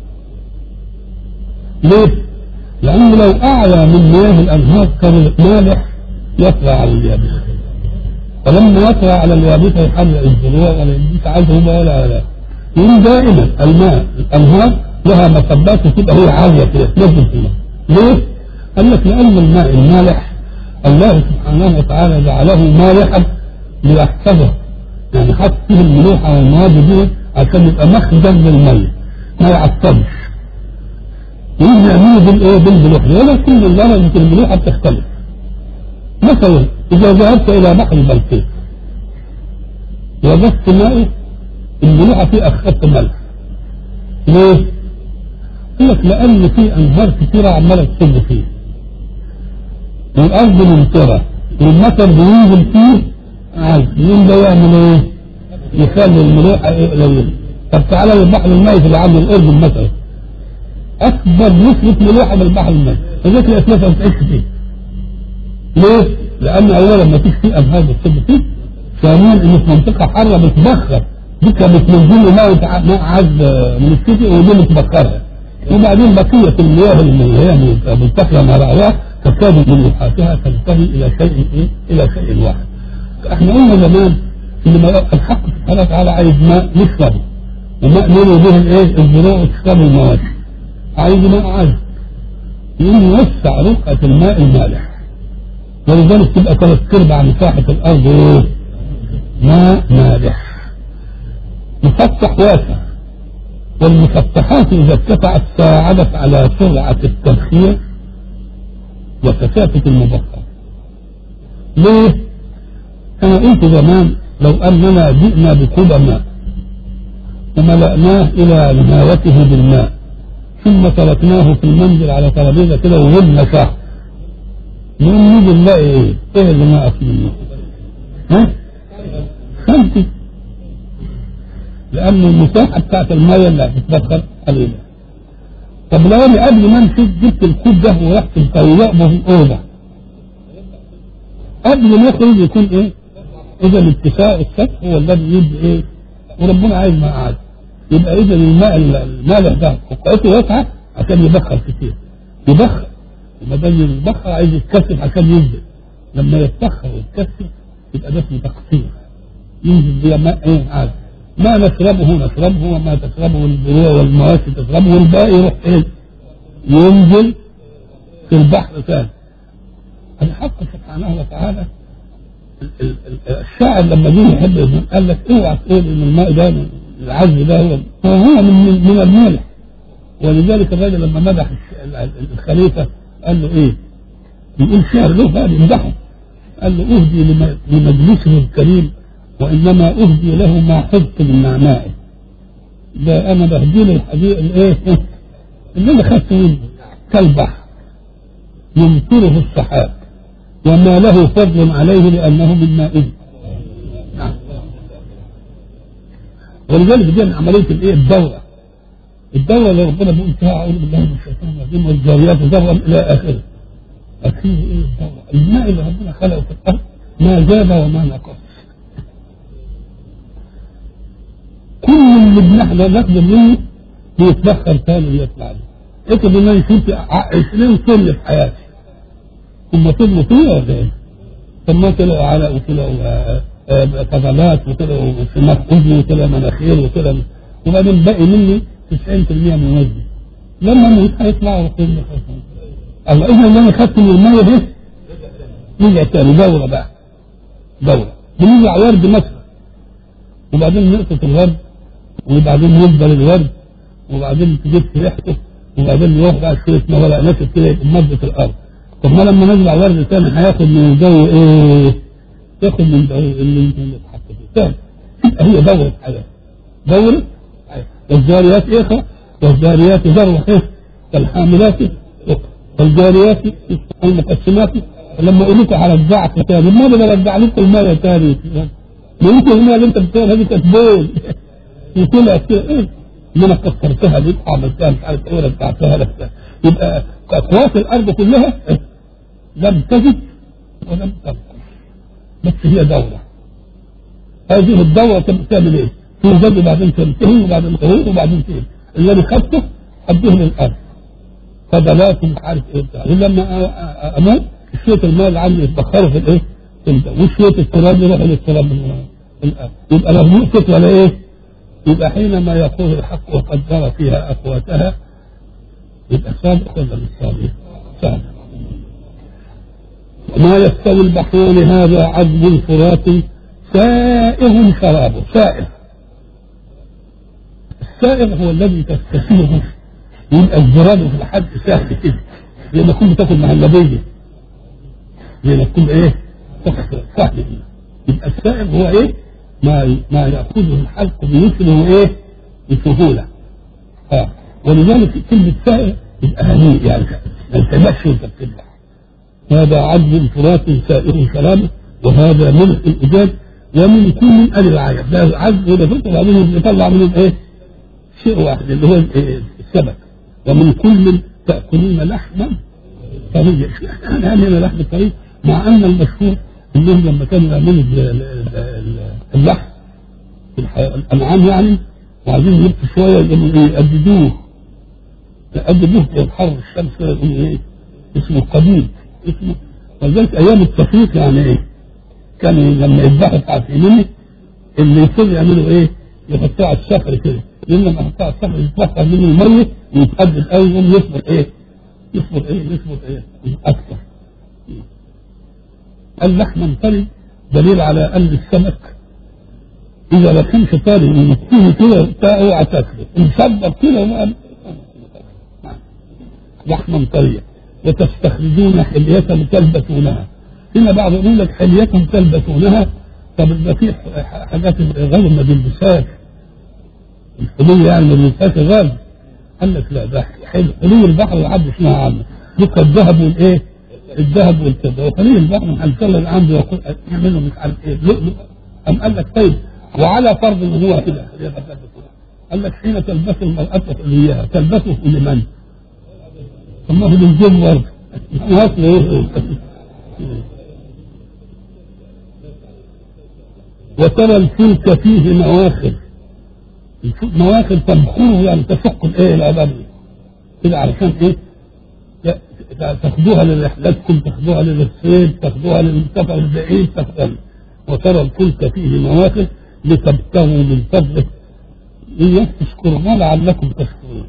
ليه؟ لأنه لو أعلى من مياه الأنهار كان المالح يطلع على اليابسة فلما يطلع على اليابسة يحرق الزروع ولا يجيك عايزهم ولا لا يقول دائما الماء الأنهار لها مصبات وتبقى هي عالية كده تنزل في الماء ليه؟ قال لك لأن الماء المالح الله سبحانه وتعالى جعله مالحا ليحفظه يعني حط فيه الملوحة والمواد دي عشان يبقى مخزن للمية ما يعطلش يجي يعملوا بالايه بالملوحة ولكن درجة الملوحة بتختلف مثلا إذا ذهبت إلى بحر البلقيس وجدت ماء الملوحة فيه أخذت ملح ليه؟ يقول لك لأن في أنهار كثيرة عمالة تصب فيه والأرض ممطرة والمطر بينزل فيه عايز يقوم ده يعمل إيه؟ يخلي الملوحة إيه قليلة طب تعالى للبحر الميت اللي عند الأردن مثلا أكبر نسبة ملوحة من البحر الميت فذلك الأسماك ما بتعيش فيه ليه؟ لأن أولا ما فيش فيه أنهار بتصب فيه ثانيا إنه في منطقة حارة بتبخر دي كانت بتنزل له ماء ماء عذب من السيتي ودي بتبخرها وبعدين بقية المياه اللي هي ملتقية مع بعضها تكاد من لحافها تنتهي إلى شيء إيه؟ إلى شيء واحد. احنا قلنا زمان إن الحق سبحانه وتعالى عايز ماء نشربه وماء نروي به الإيه؟ الزروع وتشرب المواشي. عايز ماء عذب. يقوم يوسع رقعة الماء المالح. ولذلك تبقى ثلاث ارباع مساحة الأرض إيه؟ ماء مالح. مفتح واسع. والمفتحات إذا ارتفعت ساعدت على سرعة التبخير وكثافة المبخر. ليه؟ أنا قلت زمان لو أننا جئنا بكوب ماء وملأناه إلى نهايته بالماء ثم تركناه في المنزل على ترابيزة كده وغبنا شهر نقوم نيجي نلاقي إيه؟ إيه اللي ناقص منه؟ ها؟ خمسة لأن المساحة بتاعت المية اللي هتتبخر قليلة طب لو أنا قبل ما أمشي جبت الكوب ده ورحت مطوقه في الأوضة قبل ما يخرج يكون إيه؟ إذا الاتساع السطح هو الذي يبقى إيه؟ وربنا عايز ماء عادي يبقى إذا الماء المالح ده قطعته واسعة عشان يبخر كتير يبخر لما ده يبخر عايز يتكثف عشان ينزل لما يتبخر ويتكثف يبقى ده اسمه تقطير ينزل بيها ماء إيه عادي ما نشربه نشربه وما تشربه البروع والمواشي تشربه والباقي يروح ايه؟ ينزل في البحر ثاني. الحق سبحانه وتعالى الشاعر لما جه يحب قال لك اوعى تقول ان الماء ده العذب ده هو هو من من المالح ولذلك الراجل لما مدح الخليفه قال له ايه؟ بيقول شعر له بقى بيمدحه قال له اهدي لمجلسه الكريم وانما اهدي له ما حفظت من نعمائه ده انا بهدي له الحديث الايه اللي انا خدته منه كالبحر يمطره السحاب وما له فضل عليه لانه من مائه نعم ولذلك دي عمليه الايه الدوره الدوره اللي ربنا بيقول فيها اعوذ بالله من الشيطان الرجيم والجاريات ذرا الى اخره اخره ايه الدوره الماء اللي ربنا خلقه في الارض ما زاد وما نقص كل اللي بنحن ناخده منه بيتبخر تاني ويطلع له افرض ان انا شفت 20 طن في حياتي هم طلعوا فيها ولا ايه؟ طب ما طلعوا علق وطلعوا آه، آه، فضلات وطلعوا سماك اذن وطلع مناخير وطلع وبعدين باقي مني 90% من وزني لما اموت هيطلعوا كل الله اذا اللي انا خدت من الميه دي نرجع تاني دوره بقى دوره بنزرع ورد مثلا وبعدين نقطة الورد وبعدين يدبل الورد وبعدين تجيب ريحته وبعدين يروح بقى شوية ما ولا ناشف كده يبقى مادة الأرض طب ما لما نزرع ورد تاني هياخد من الجو ايه؟ ياخد من الجو اللي انت اتحط فيه تاني يبقى هي دورة حياة دورة حياة والجاريات ايه والجاريات ذروة ايه؟ والحاملات والجاريات المقسمات لما اقول لكم على الزعف تاني ما بدي ارجع لكم الميه تاني ممكن الميه اللي انت بتقولها هذه كانت بول وطلعت كده ايه ما انا كسرتها دي عملتها مش عارف ايه ولا بتاعتها لا يبقى اقواس الارض كلها لم تزد ولم تنقص بس هي دوره هذه الدوره تعمل ايه؟ توجد وبعدين تنتهي وبعدين تهون وبعدين تهون اللي انا خدته اديه للارض فضلات مش عارف ايه بتاع لما اموت شويه الماء اللي عندي يتبخروا في الايه؟ وشويه التراب يروح للتراب من الارض يبقى لا نقطه ولا ايه؟ يبقى حينما يقول الحق وقدر فيها اقواتها يبقى صادق ولا مش صادق؟ صادق وما يستوي البحران هذا عذب فرات سائغ شرابه سائغ السائغ هو الذي تستسيغه يبقى الزراد في الحد سهل كده زي ما تكون بتاكل مهلبيه زي ما تكون ايه تاكل سهل يبقى السائغ هو ايه ما ما ياخذه الحلق بيسره ايه بسهوله اه ولذلك كلمه سائغ يبقى هنيء يعني ما تمشي وانت بتبلع هذا عذب فرات سائغ شرابه وهذا ملح الاجاج ومن كل من ال العيب ده عذب وده فلتر وبعدين يطلع منهم ايه شيء واحد اللي هو إيه؟ السمك ومن كل تأكلون لحما طريا احنا هنا لحم طري مع ان المشهور انهم لما كانوا يعملوا اللحم الانعام يعني وعايزين يبقوا شويه يقوموا ايه يقددوه يقددوه في حر الشمس يقوموا ايه اسمه قديد اسمه ولذلك ايام التفريق يعني ايه كانوا لما يذبحوا بتاعت يميني اللي يصير يعملوا ايه يحطوه على الصخر كده لما يحطوه على الصخر يتوفر منه الميه ويتقدم قوي يقوم يصبر ايه يصبر ايه يصبر ايه اكثر اللحم طري دليل على ان السمك اذا ما كانش طري ومكتوه كده بتاع اوعى تاكله مصبر كده وما لحما طريا وتستخرجون حلية تلبسونها هنا بعض يقول لك حلية تلبسونها طب يبقى في حاجات غير ما بيلبسهاش الحلية يعني ما بيلبسهاش غاز قال لك لا ده حلو حلي البحر العبد اسمها عامة يبقى الذهب والايه؟ الذهب والفضة وحلي البحر من صلى اللي عنده يقول يعملوا مش عارف ايه لؤلؤ أم قال لك طيب وعلى فرض ان هو كده قال لك حين تلبس المرأة حليها تلبسه لمن؟ الله للجن برضه وترى الفلك فيه مواخر مواخر تبخره يعني تشق الايه العباد كده علشان ايه تاخدوها لرحلتكم تاخدوها للصيد تاخدوها للسفر البعيد تاخدوها وترى الفلك فيه مواخر لتبتغوا من فضله إياك تشكروا ما لعلكم تشكرون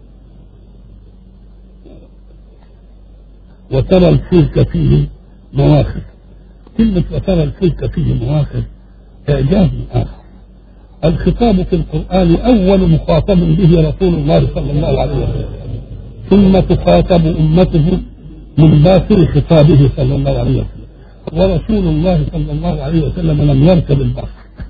وترى الفلك فيه مواخر كلمة وترى الفلك فيه مواخر إعجاز آخر الخطاب في القرآن أول مخاطب به رسول الله صلى الله عليه وسلم ثم تخاطب أمته من باكر خطابه صلى الله عليه وسلم ورسول الله صلى الله عليه وسلم لم يركب البحر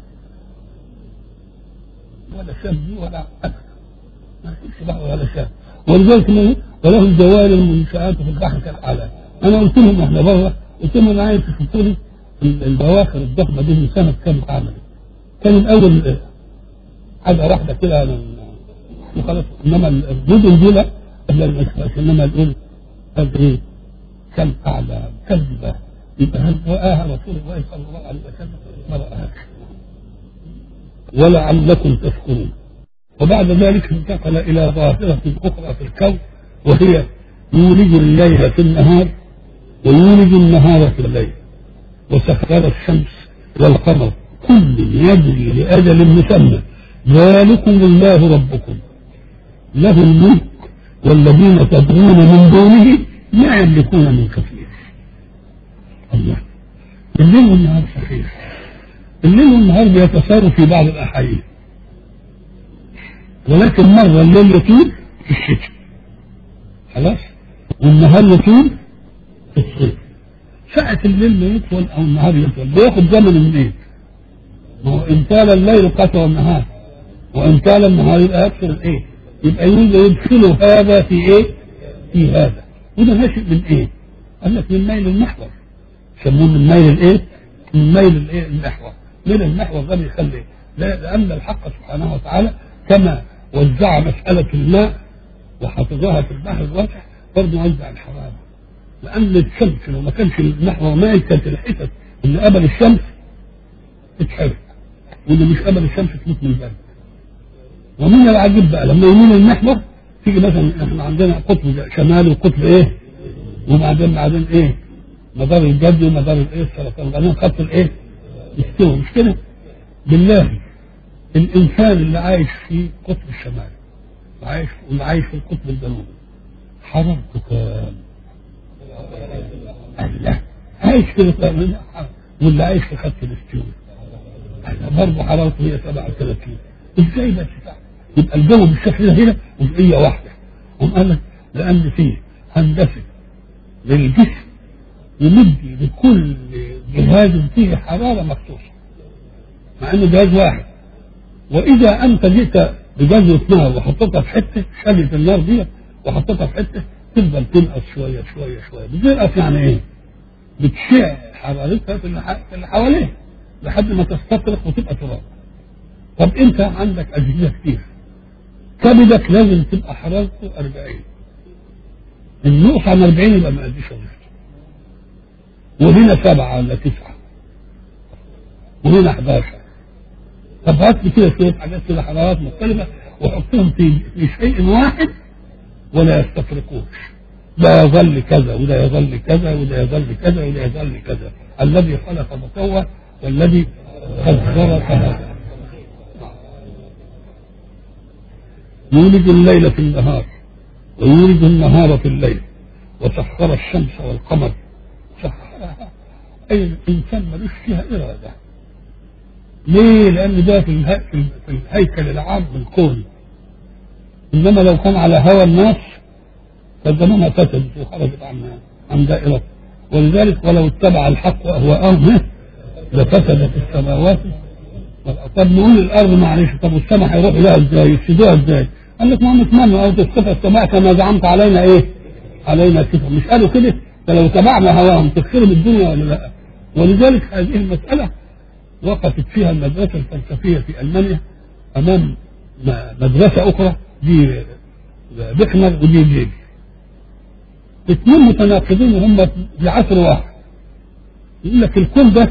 ولا شاب ولا أكثر ما فيش بحر ولا شاب ولذلك وله الجوال المنشآت في البحر كالأعلام أنا قلت لهم إحنا بره قلت لهم أنا عايز تشوفوا لي البواخر الضخمة دي من سنة كام اتعملت كان الاول حاجه واحده كده وخلاص انما المدن دي لا قبل الاشخاص انما نقول قد ايه كم اعلى كذبه يبقى هل رآها رسول الله صلى الله عليه وسلم ما رآهاش ولعلكم تشكرون وبعد ذلك انتقل الى ظاهره اخرى في الكون وهي يولج الليل في النهار ويولج النهار في الليل وسخر الشمس والقمر كل يجري لأجل مسمى ذلكم الله ربكم له الملك والذين تدعون من دونه لا يملكون من كثير الله الليل والنهار صحيح الليل والنهار بيتساروا في بعض الأحايين ولكن مرة الليل يطول في الشتاء خلاص والنهار يطول في الصيف ساعة الليل ما يطول أو النهار يطول بياخد زمن منين؟ ما هو إن طال الليل قسوى النهار وإن طال النهار يبقى يكثر الإيه؟ يبقى يدخل هذا في إيه؟ في هذا وده ناشئ من إيه؟ قال لك من ميل المحور يسموه من ميل الإيه؟ من ميل الإيه؟ المحور ميل المحور ده بيخلي لا لأن الحق سبحانه وتعالى كما وزع مسألة الماء وحفظها في البحر الواسع برضه وزع الحرارة لأن الشمس لو ما كانش المحور مائل كانت الحتت اللي قبل الشمس تتحرق واللي مش قبل الشمس تموت من البرد ومن العجيب بقى لما يميل المحور تيجي مثلا احنا عندنا قطب شمالي وقطب ايه وبعدين بعدين ايه مدار الجد ومدار الايه السرطان وبعدين خط الايه يستوي مش كده بالله الانسان اللي عايش في قطب الشمال وعايش واللي عايش في القطب الجنوبي حرارته كام؟ الله عايش كده واللي عايش في خط الاستوي برضه حرارته هي 37 ازاي بس يبقى الجو بالشكل ده هنا جزئيه واحده هم قال لك لان فيه هندسه للجسم يمدي لكل جهاز فيه حراره مخصوصه مع انه جهاز واحد واذا انت جئت بجزوة نار وحطيتها في حته شلت النار دي وحطيتها في حته تفضل تنقص شويه شويه شويه بتنقص يعني ايه؟ بتشع حرارتها في اللي حواليها لحد ما تستطرق وتبقى تراب طب انت عندك اجهزه كتير كبدك لازم تبقى حرارته 40 النقص عن 40 يبقى ما قديش وظيفته وهنا سبعة ولا تسعة وهنا 11 طب هات لي كده شوية حاجات كده حرارات مختلفة وحطهم في في شيء واحد ولا يستفرقوش ده يظل كذا وده يظل كذا وده يظل كذا وده يظل كذا الذي خلق فسوى والذي قدر فهدى يولد الليل في النهار ويولد النهار في الليل وسخر الشمس والقمر سخرها اي الانسان ملوش فيها اراده ليه؟ لان ده في, الها... في الهيكل العام الكون انما لو كان على هوى الناس فالزمان فسد وخرجت عن عن دائرته ولذلك ولو اتبع الحق اهواءهم لفسدت السماوات والارض طب نقول الارض معلش طب والسماء هيروحوا لها ازاي؟ يفسدوها ازاي؟ قال لك ما نتمنى او تسقط السماء كما زعمت علينا ايه؟ علينا كفر مش قالوا كده؟ فلو تبعنا هواهم تكسرهم الدنيا ولا لا؟ ولذلك هذه المساله وقفت فيها المدرسه الفلسفيه في المانيا امام مدرسه اخرى دي بيكنر ودي جيبي اثنين متناقضين وهم في عصر واحد يقول لك الكون ده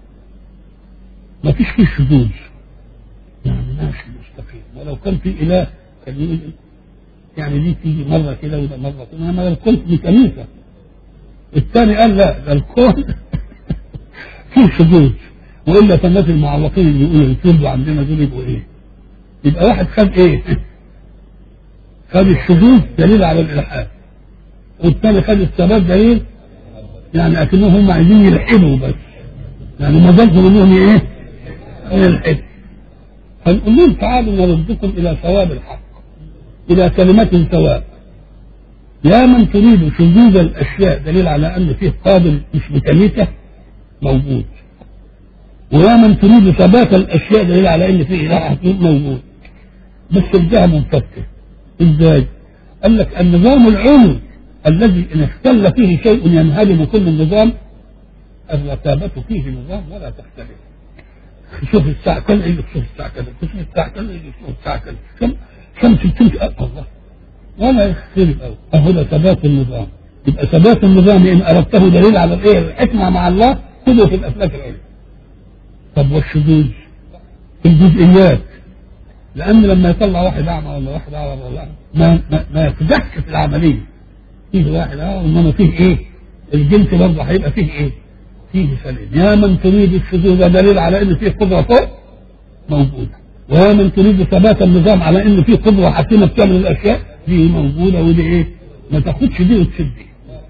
ما فيش فيه شذوذ يعني ماشي مستقيم ولو كان في اله كان يقول يعني دي تيجي مره كده وده مره كده انما الكون ميكانيكا الثاني قال لا ده الكون فيه شذوذ والا فالناس المعوقين اللي يقولوا يتولدوا عندنا دول يبقوا ايه؟ يبقى واحد خد ايه؟ خد الشذوذ دليل على الالحاد والثاني خد الثبات دليل يعني اكنهم هم عايزين يلحدوا بس يعني ما ظنهم انهم ايه؟ يلحدوا فنقول لهم تعالوا نردكم الى ثواب الحق الى كلمة سواء يا من تريد شذوذ الاشياء دليل على ان فيه قابل مش ميكانيكا موجود ويا من تريد ثبات الاشياء دليل على ان فيه اله حكيم موجود بس الجهه منفكه ازاي؟ قال لك النظام العلوي الذي ان اختل فيه شيء ينهدم كل النظام الرتابة فيه نظام ولا تختلف شوف الساعة كذا يجي شوف الساعة كذا شوف الساعة كذا يجي شوف الساعة كذا كم شمس بتمشي الله ولا يختلف أوي أهو ده ثبات النظام يبقى ثبات النظام إن أردته دليل على الإيه الحكمة مع الله خذه في الأفلاك العليا طب والشذوذ في الجزئيات لان لما يطلع واحد اعمى ولا واحد اعور ولا ما ما, ما يفجعش في العمليه فيه واحد اعور انما فيه ايه؟ الجنس برضه هيبقى فيه ايه؟ فيه سليم يا من تريد الشذوذ ده دليل على ان فيه قدره فوق موجوده ويا من تريد ثبات النظام على ان فيه قدره حكيمه بتعمل الاشياء دي موجوده ودي ايه؟ ما تاخدش دي وتسيب دي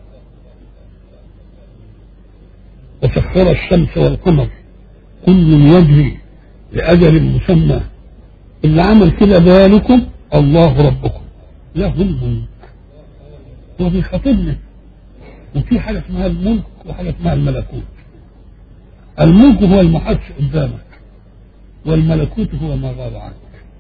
وسخر الشمس والقمر كل يجري لأجل مسمى اللي عمل كده ذلكم الله ربكم له الملك هو بيخاطبنا وفي حاجة اسمها الملك وحاجة اسمها الملكوت الملك هو المحس قدامك والملكوت هو ما غاب عنك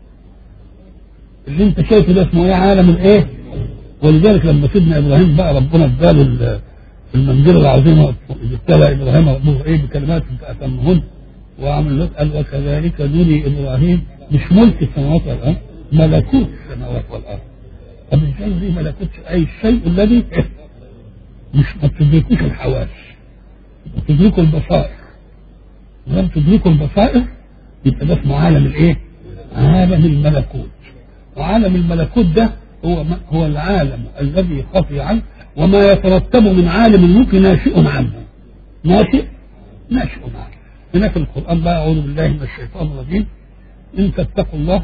اللي انت شايفه ده اسمه ايه عالم الايه ولذلك لما سيدنا ابراهيم بقى ربنا اداله المنزله العظيمه ابتلى ابراهيم ربه ايه بكلمات فاتمهن وعمل له قال وكذلك نري ابراهيم مش ملك السماوات والارض ملكوت السماوات والارض طب ازاي دي ملكوت اي الشيء الذي مش ما تدركوش الحواس تدركوا البصائر ولم تدركوا البصائر يبقى ده اسمه عالم الايه؟ عالم الملكوت وعالم الملكوت ده هو هو العالم الذي خفي عنه وما يترتب من عالم الملك ناشئ عنه ناشئ ناشئ عنه هنا في القرآن بقى أعوذ بالله من الشيطان الرجيم إن تتقوا الله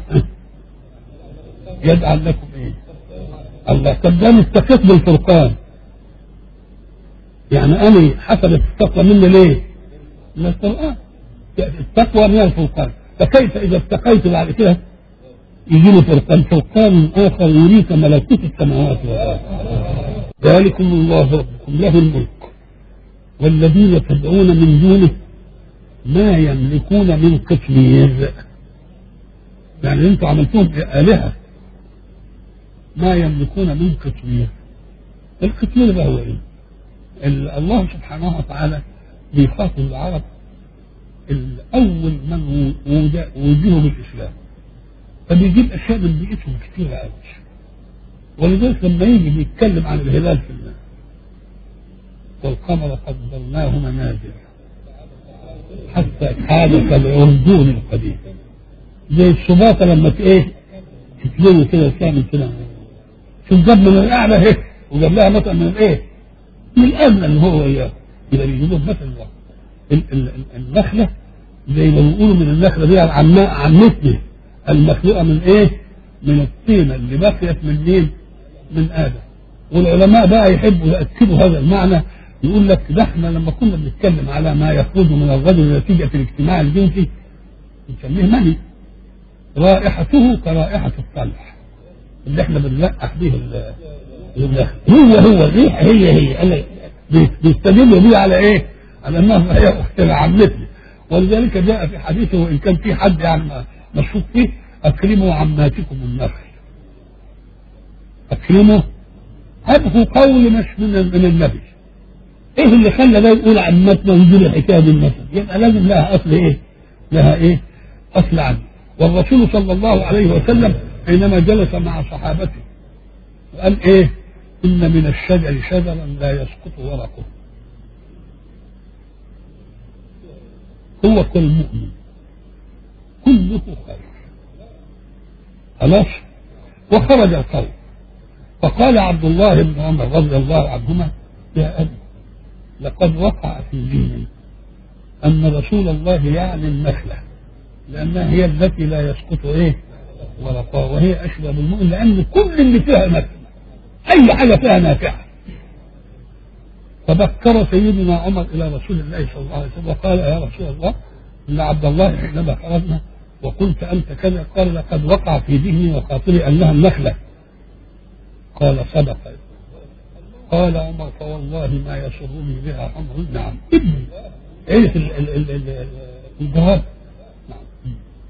يجعل لكم إيه؟ الله طب ده مستفيد بالفرقان يعني أنا حسبت التقوى مني ليه؟ من القرآن التقوى من الفرقان فكيف إذا اتقيت بعد كده يجي لي فرقان فرقان آخر يريك ملكوت السماوات والأرض ذلكم الله ربكم له الملك والذين تدعون من دونه ما يملكون من قطمير يعني انتوا عملتوهم آلهة ما يملكون من قطمير القطمير ده هو ايه؟ الله سبحانه وتعالى بيخاطب العرب الأول من وجهوا بالإسلام فبيجيب أشياء من بيئتهم كتيرة قوي ولذلك لما يجي بيتكلم عن الهلال في الله والقمر قدرناه منازل حتى كان كالعرجون القديم زي الشباطه لما ايه تتلوي كده تعمل كده شوف جاب من الاعلى هيك وجاب لها مثلا من الايه؟ من الادنى اللي هو اياه يبقى بيجيبوه مثلا النخله زي ما بيقولوا من النخله دي عماء عمتنا المخلوقه من ايه؟ من الطينه اللي بقيت من مين؟ من ادم والعلماء بقى يحبوا ياكدوا هذا المعنى يقول لك ده احنا لما كنا بنتكلم على ما يخرج من الرجل نتيجه الاجتماع الجنسي نسميه مني رائحته كرائحه الطلح اللي احنا بنلقح به الداخل هو هو الريحه هي هي بيستدلوا بيه على ايه؟ على انها هي اختنا عمتنا ولذلك جاء في حديثه وان كان في حد يعني مشهور فيه اكرموا عماتكم النخل اكرموا هذا قول مش من من النبي ايه اللي خلى ده يقول عمتنا ويجي الحكايه دي مثلا يبقى لازم لها اصل ايه؟ لها ايه؟ اصل عنه والرسول صلى الله عليه وسلم حينما جلس مع صحابته وقال ايه؟ ان من الشجر شجرا لا يسقط ورقه هو كالمؤمن كله خير خلاص وخرج القوم فقال عبد الله بن عمر رضي الله عنهما يا أبي لقد وقع في ذهني أن رسول الله يعني النخلة لأنها هي التي لا يسقط إيه ورقها وهي أشبه بالمؤمن لأن كل اللي فيها نفع أي حاجة فيها نافعة فبكر سيدنا عمر إلى رسول الله صلى الله عليه وسلم وقال يا رسول الله إن عبد الله حينما خرجنا وقلت أنت كذا قال لقد وقع في ذهني وخاطري أنها النخلة قال صدق قال عمر فوالله ما يسرني بها امر نعم ابني ايه الجواب نعم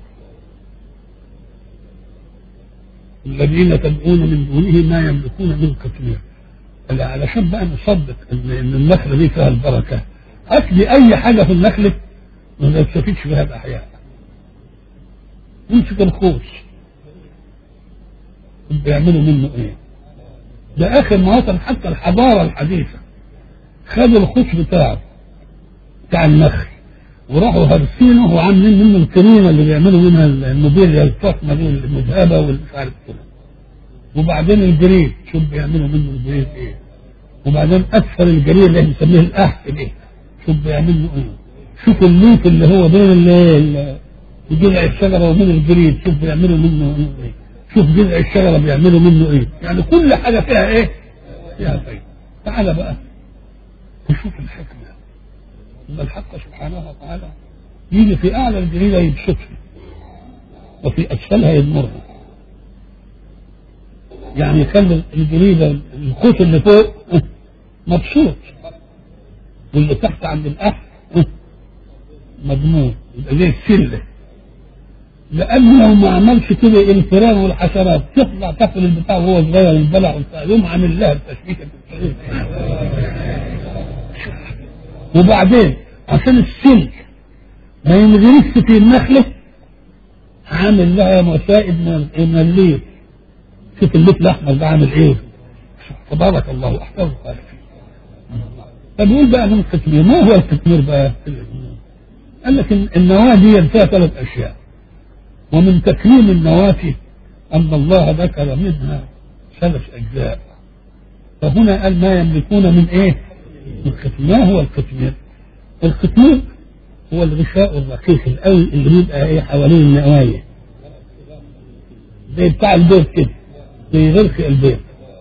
الذين تدعون من دونه ما يملكون من قطمير علشان بقى نصدق ان ان النخله دي فيها البركه هات لي اي حاجه في النخله ما نستفيدش بها الاحياء امسك الخوص بيعملوا منه ايه ده اخر ما وصل حتى الحضاره الحديثه خدوا الخوص بتاعه بتاع النخل وراحوا هارسينه وعاملين منه الكريمه اللي بيعملوا منها الموبيليا الفخمه دي المذهبه والمش عارف كده وبعدين الجريد شوف بيعملوا منه الجريد ايه وبعدين اسفل الجريد اللي احنا بنسميه الاحف ايه شوف بيعملوا ايه شوف الليف اللي هو بين ال- جذع الشجره وبين الجريد شوف بيعملوا منه ايه شوف جذع الشجره بيعملوا منه ايه يعني كل حاجه فيها ايه فيها فايده تعالى بقى نشوف الحكمه ان الحق سبحانه وتعالى يجي في اعلى الجريده يبسطها وفي اسفلها يدمرها يعني يخلي الجريده القوس اللي فوق مبسوط واللي تحت عند الاخ مضمون يبقى زي السله لانه لو ما عملش كده الفيران والحشرات تطلع تاكل البتاع وهو صغير البلع والبتاع يوم عامل لها التشبيكه وبعدين عشان السلك ما ينغرسش في النخله عامل لها مسائد من من الليل شوف الليل الاحمر ده عامل ايه تبارك الله احسن الخالقين فبيقول بقى من التكمير ما هو التكمير بقى قال لك إن النواه دي فيها ثلاث اشياء ومن تكريم النواه ان الله ذكر منها ثلاث اجزاء فهنا قال ما يملكون من ايه من ختمير ما هو الختمير الختمير هو الغشاء الرقيق القوي اللي بيبقى ايه حوالين النوايا زي بتاع البيت كده زي غرق البيت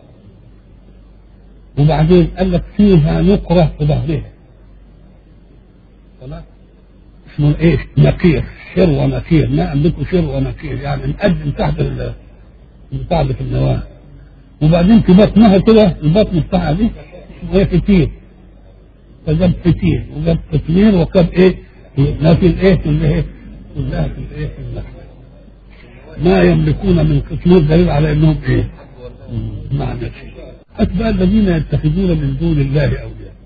وبعدين قال لك فيها نقرة في ظهرها خلاص اسمه ايه نقير شر ونقير ما املكه شر ونقير يعني مقدم تحت ال- بتاع اللي في النواه وبعدين في بطنها كده البطن بتاعها دي اسمه ايه فتيل فجاب فتيل وجاب فتيل وجاب ايه ما في الايه في الايه كلها في الايه في اللحمه ما يملكون من قطمير دليل على انهم ايه معنى شيء أتباع الذين يتخذون من دون الله أولياء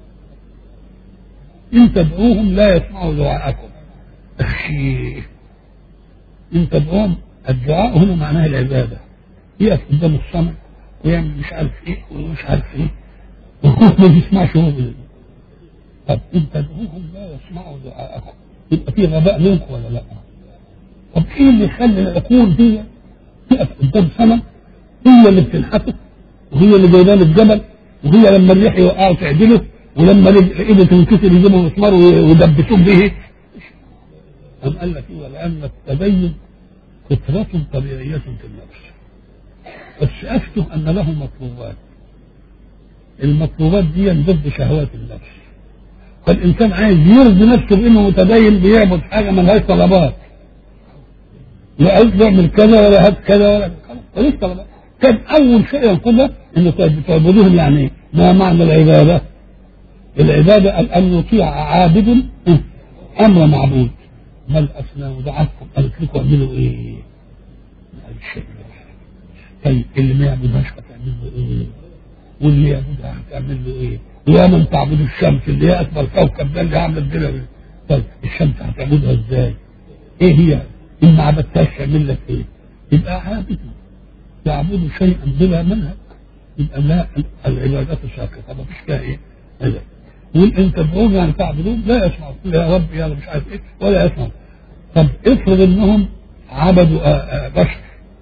إن تدعوهم لا يسمعوا دعاءكم أخي إن تدعوهم الدعاء هنا معناه العبادة يقف قدام الصنم ويعمل مش عارف إيه ومش عارف إيه وهو ما بيسمعش هو بال- طب إن تدعوهم لا يسمعوا دعاءكم يبقى في غباء منكم ولا لا؟ طب إيه اللي يخلي العقول دي تقف قدام صنم هي اللي بتنحته وهي اللي جايباه من الجبل وهي لما الريح يوقعه تعدله ولما رجل- ايده تنكسر يجيبوا مسمار ويدبسوه به أم قال لك إيه لأن التدين فطرة طبيعية في النفس بس أفتح أن له مطلوبات المطلوبات دي ضد شهوات النفس فالإنسان عايز يرضي نفسه بأنه متدين بيعبد حاجة ملهاش طلبات لا عايز يعمل كذا ولا هات كذا ولا خلاص ملوش طلبات كان أول شيء ينقذها إنه تعبدوهم يعني إيه؟ ما معنى العبادة؟ العبادة أن- أن يطيع عابد أمر معبود ما الأصنام دعتكم قالت لكم اعملوا إيه؟ ما قالش شيء. طيب اللي ما يعبدهاش هتعمل له إيه؟ واللي يعبدها هتعمل له إيه؟ ويا من تعبد الشمس اللي هي أكبر كوكب ده اللي عامل كده طيب الشمس هتعبدها إزاي؟ إيه هي؟ إن ما عبدتهاش تعمل لك إيه؟ يبقى عابد يعبد شيئا بلا منهج يبقى لا العبادات ساقطه ما فيش فيها ايه؟ هذا وان ان تدعون يعني تعبدون لا يسمعوا تقول يا رب يا مش عارف ايه ولا يسمعوا طب افرض انهم عبدوا آه، آه، بشر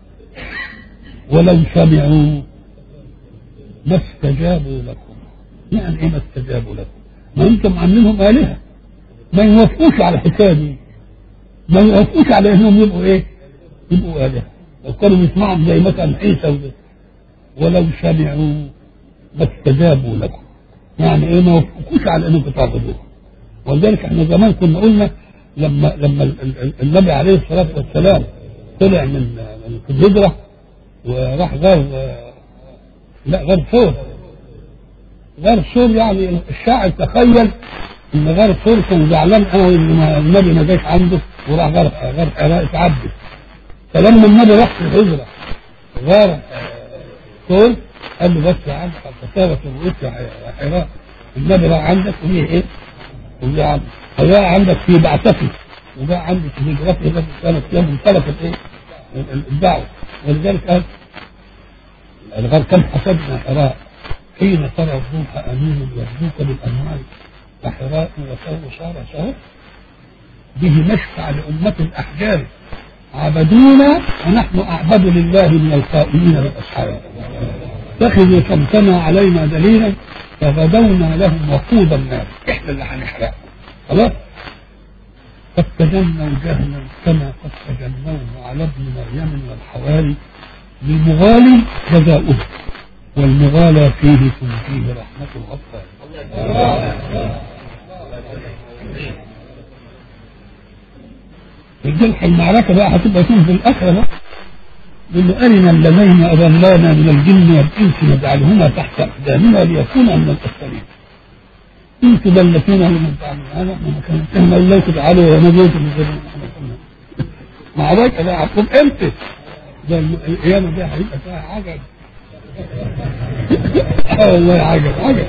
ولو سمعوا ما استجابوا لكم يعني ايه ما استجابوا لكم؟ ما انتم عاملينهم الهه ما يوافقوش على الحكايه دي ما يوافقوش على انهم يبقوا ايه؟ يبقوا الهه لو كانوا يسمعهم زي مثلا عيسى وده. ولو سمعوا ما استجابوا لكم يعني ايه ما وافقوش على انكم تعبدوه ولذلك احنا زمان كنا قلنا لما لما ال- ال- النبي عليه الصلاه والسلام طلع من من الهجره وراح غار لا غار ثور غار ثور يعني الشاعر تخيل ان غار ثور كان زعلان قوي ان ما- النبي ما جاش عنده وراح غار غار حراء اتعبد فلما النبي راح في الهجره غار آه، ثور قال له بس يا عم قد كتابة الرؤوس يا حراء النبي راح عندك وهي ايه؟ وهي عندك فجاء عندك في بعثته وجاء عندك في هجرته التي كانت يوم انطلقت ايه؟ ال- ال- الدعوه ولذلك قال الغار كم حسبنا حراء حين ترى الروح امين يهدوك بالانوار فحراء وثور صار شهر به نشفع لأمة الأحجار عبدونا ونحن أعبد لله من القائمين بالأسحار اتخذوا شمسنا علينا دليلا فغدونا لهم وقود النار احنا اللي هنحرقهم خلاص قد تجنوا جهلا كما قد تجنوه على ابن مريم والحواري للمغالي جزاؤه والمغالى فيه تنجيه رحمة الغفار الجرح المعركة بقى هتبقى فيه في الآخرة بقى يقول له أرنا اللذين أضلانا من الجن والإنس نجعلهما تحت أقدامنا ليكونا من الأسفلين إن تبلتونا من التعليم هذا ما كان إحنا لو تعالوا يا نبيت من غير معركة بقى هتقوم إمتى ده القيامة دي هيبقى فيها عجب اه والله عجب عجب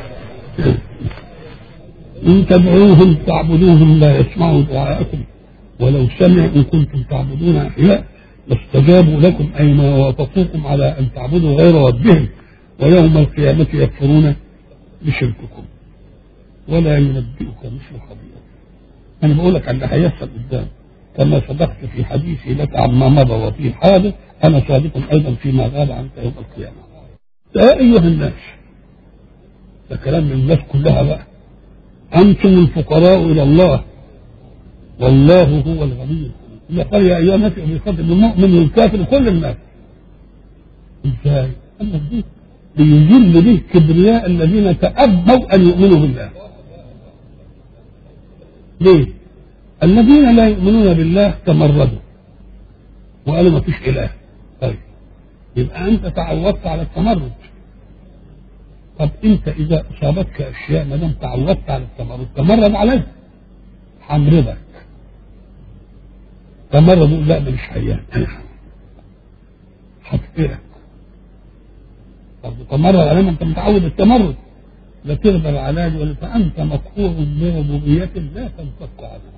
إن تدعوهم تعبدوهم لا يسمعوا دعاءكم ولو سمعوا إن كنتم تعبدون أحياء لاستجابوا لكم أي ما وافقوكم على أن تعبدوا غير ربهم ويوم القيامة يكفرون بشرككم ولا ينبئك مثل خبير أنا بقول لك عن اللي هيحصل قدام كما صدقت في حديثي لك عما مضى وفي حاله أنا صادق أيضا فيما غاب عنك يوم القيامة يا أيها الناس ده كلام من الناس كلها بقى أنتم الفقراء إلى الله والله هو الغني هي قال يا أيها الناس بيخاطب المؤمن والكافر كل الناس إزاي؟ قال لك دي ليذل به كبرياء الذين تأبوا أن يؤمنوا بالله ليه؟ الذين لا يؤمنون بالله تمردوا وقالوا ما فيش إله طيب يبقى أنت تعودت على التمرد طب أنت إذا أصابتك أشياء ما دام تعودت على التمرد تمرد عليها حمرضك تمرد يقول لا مش حيان أنا هفقرك طب تمرد عليه ما أنت متعود التمرد لا تقدر العلاج ولا فأنت مقهور بربوبية لا تنفك عنها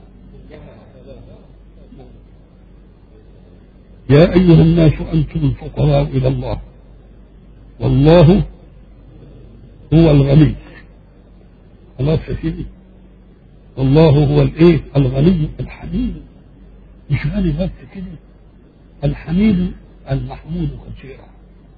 يا أيها الناس أنتم الفقراء إلى الله والله هو الغني خلاص يا سيدي والله هو الايه الغني الحميد مش غني بس كده الحميد المحمود كثيرا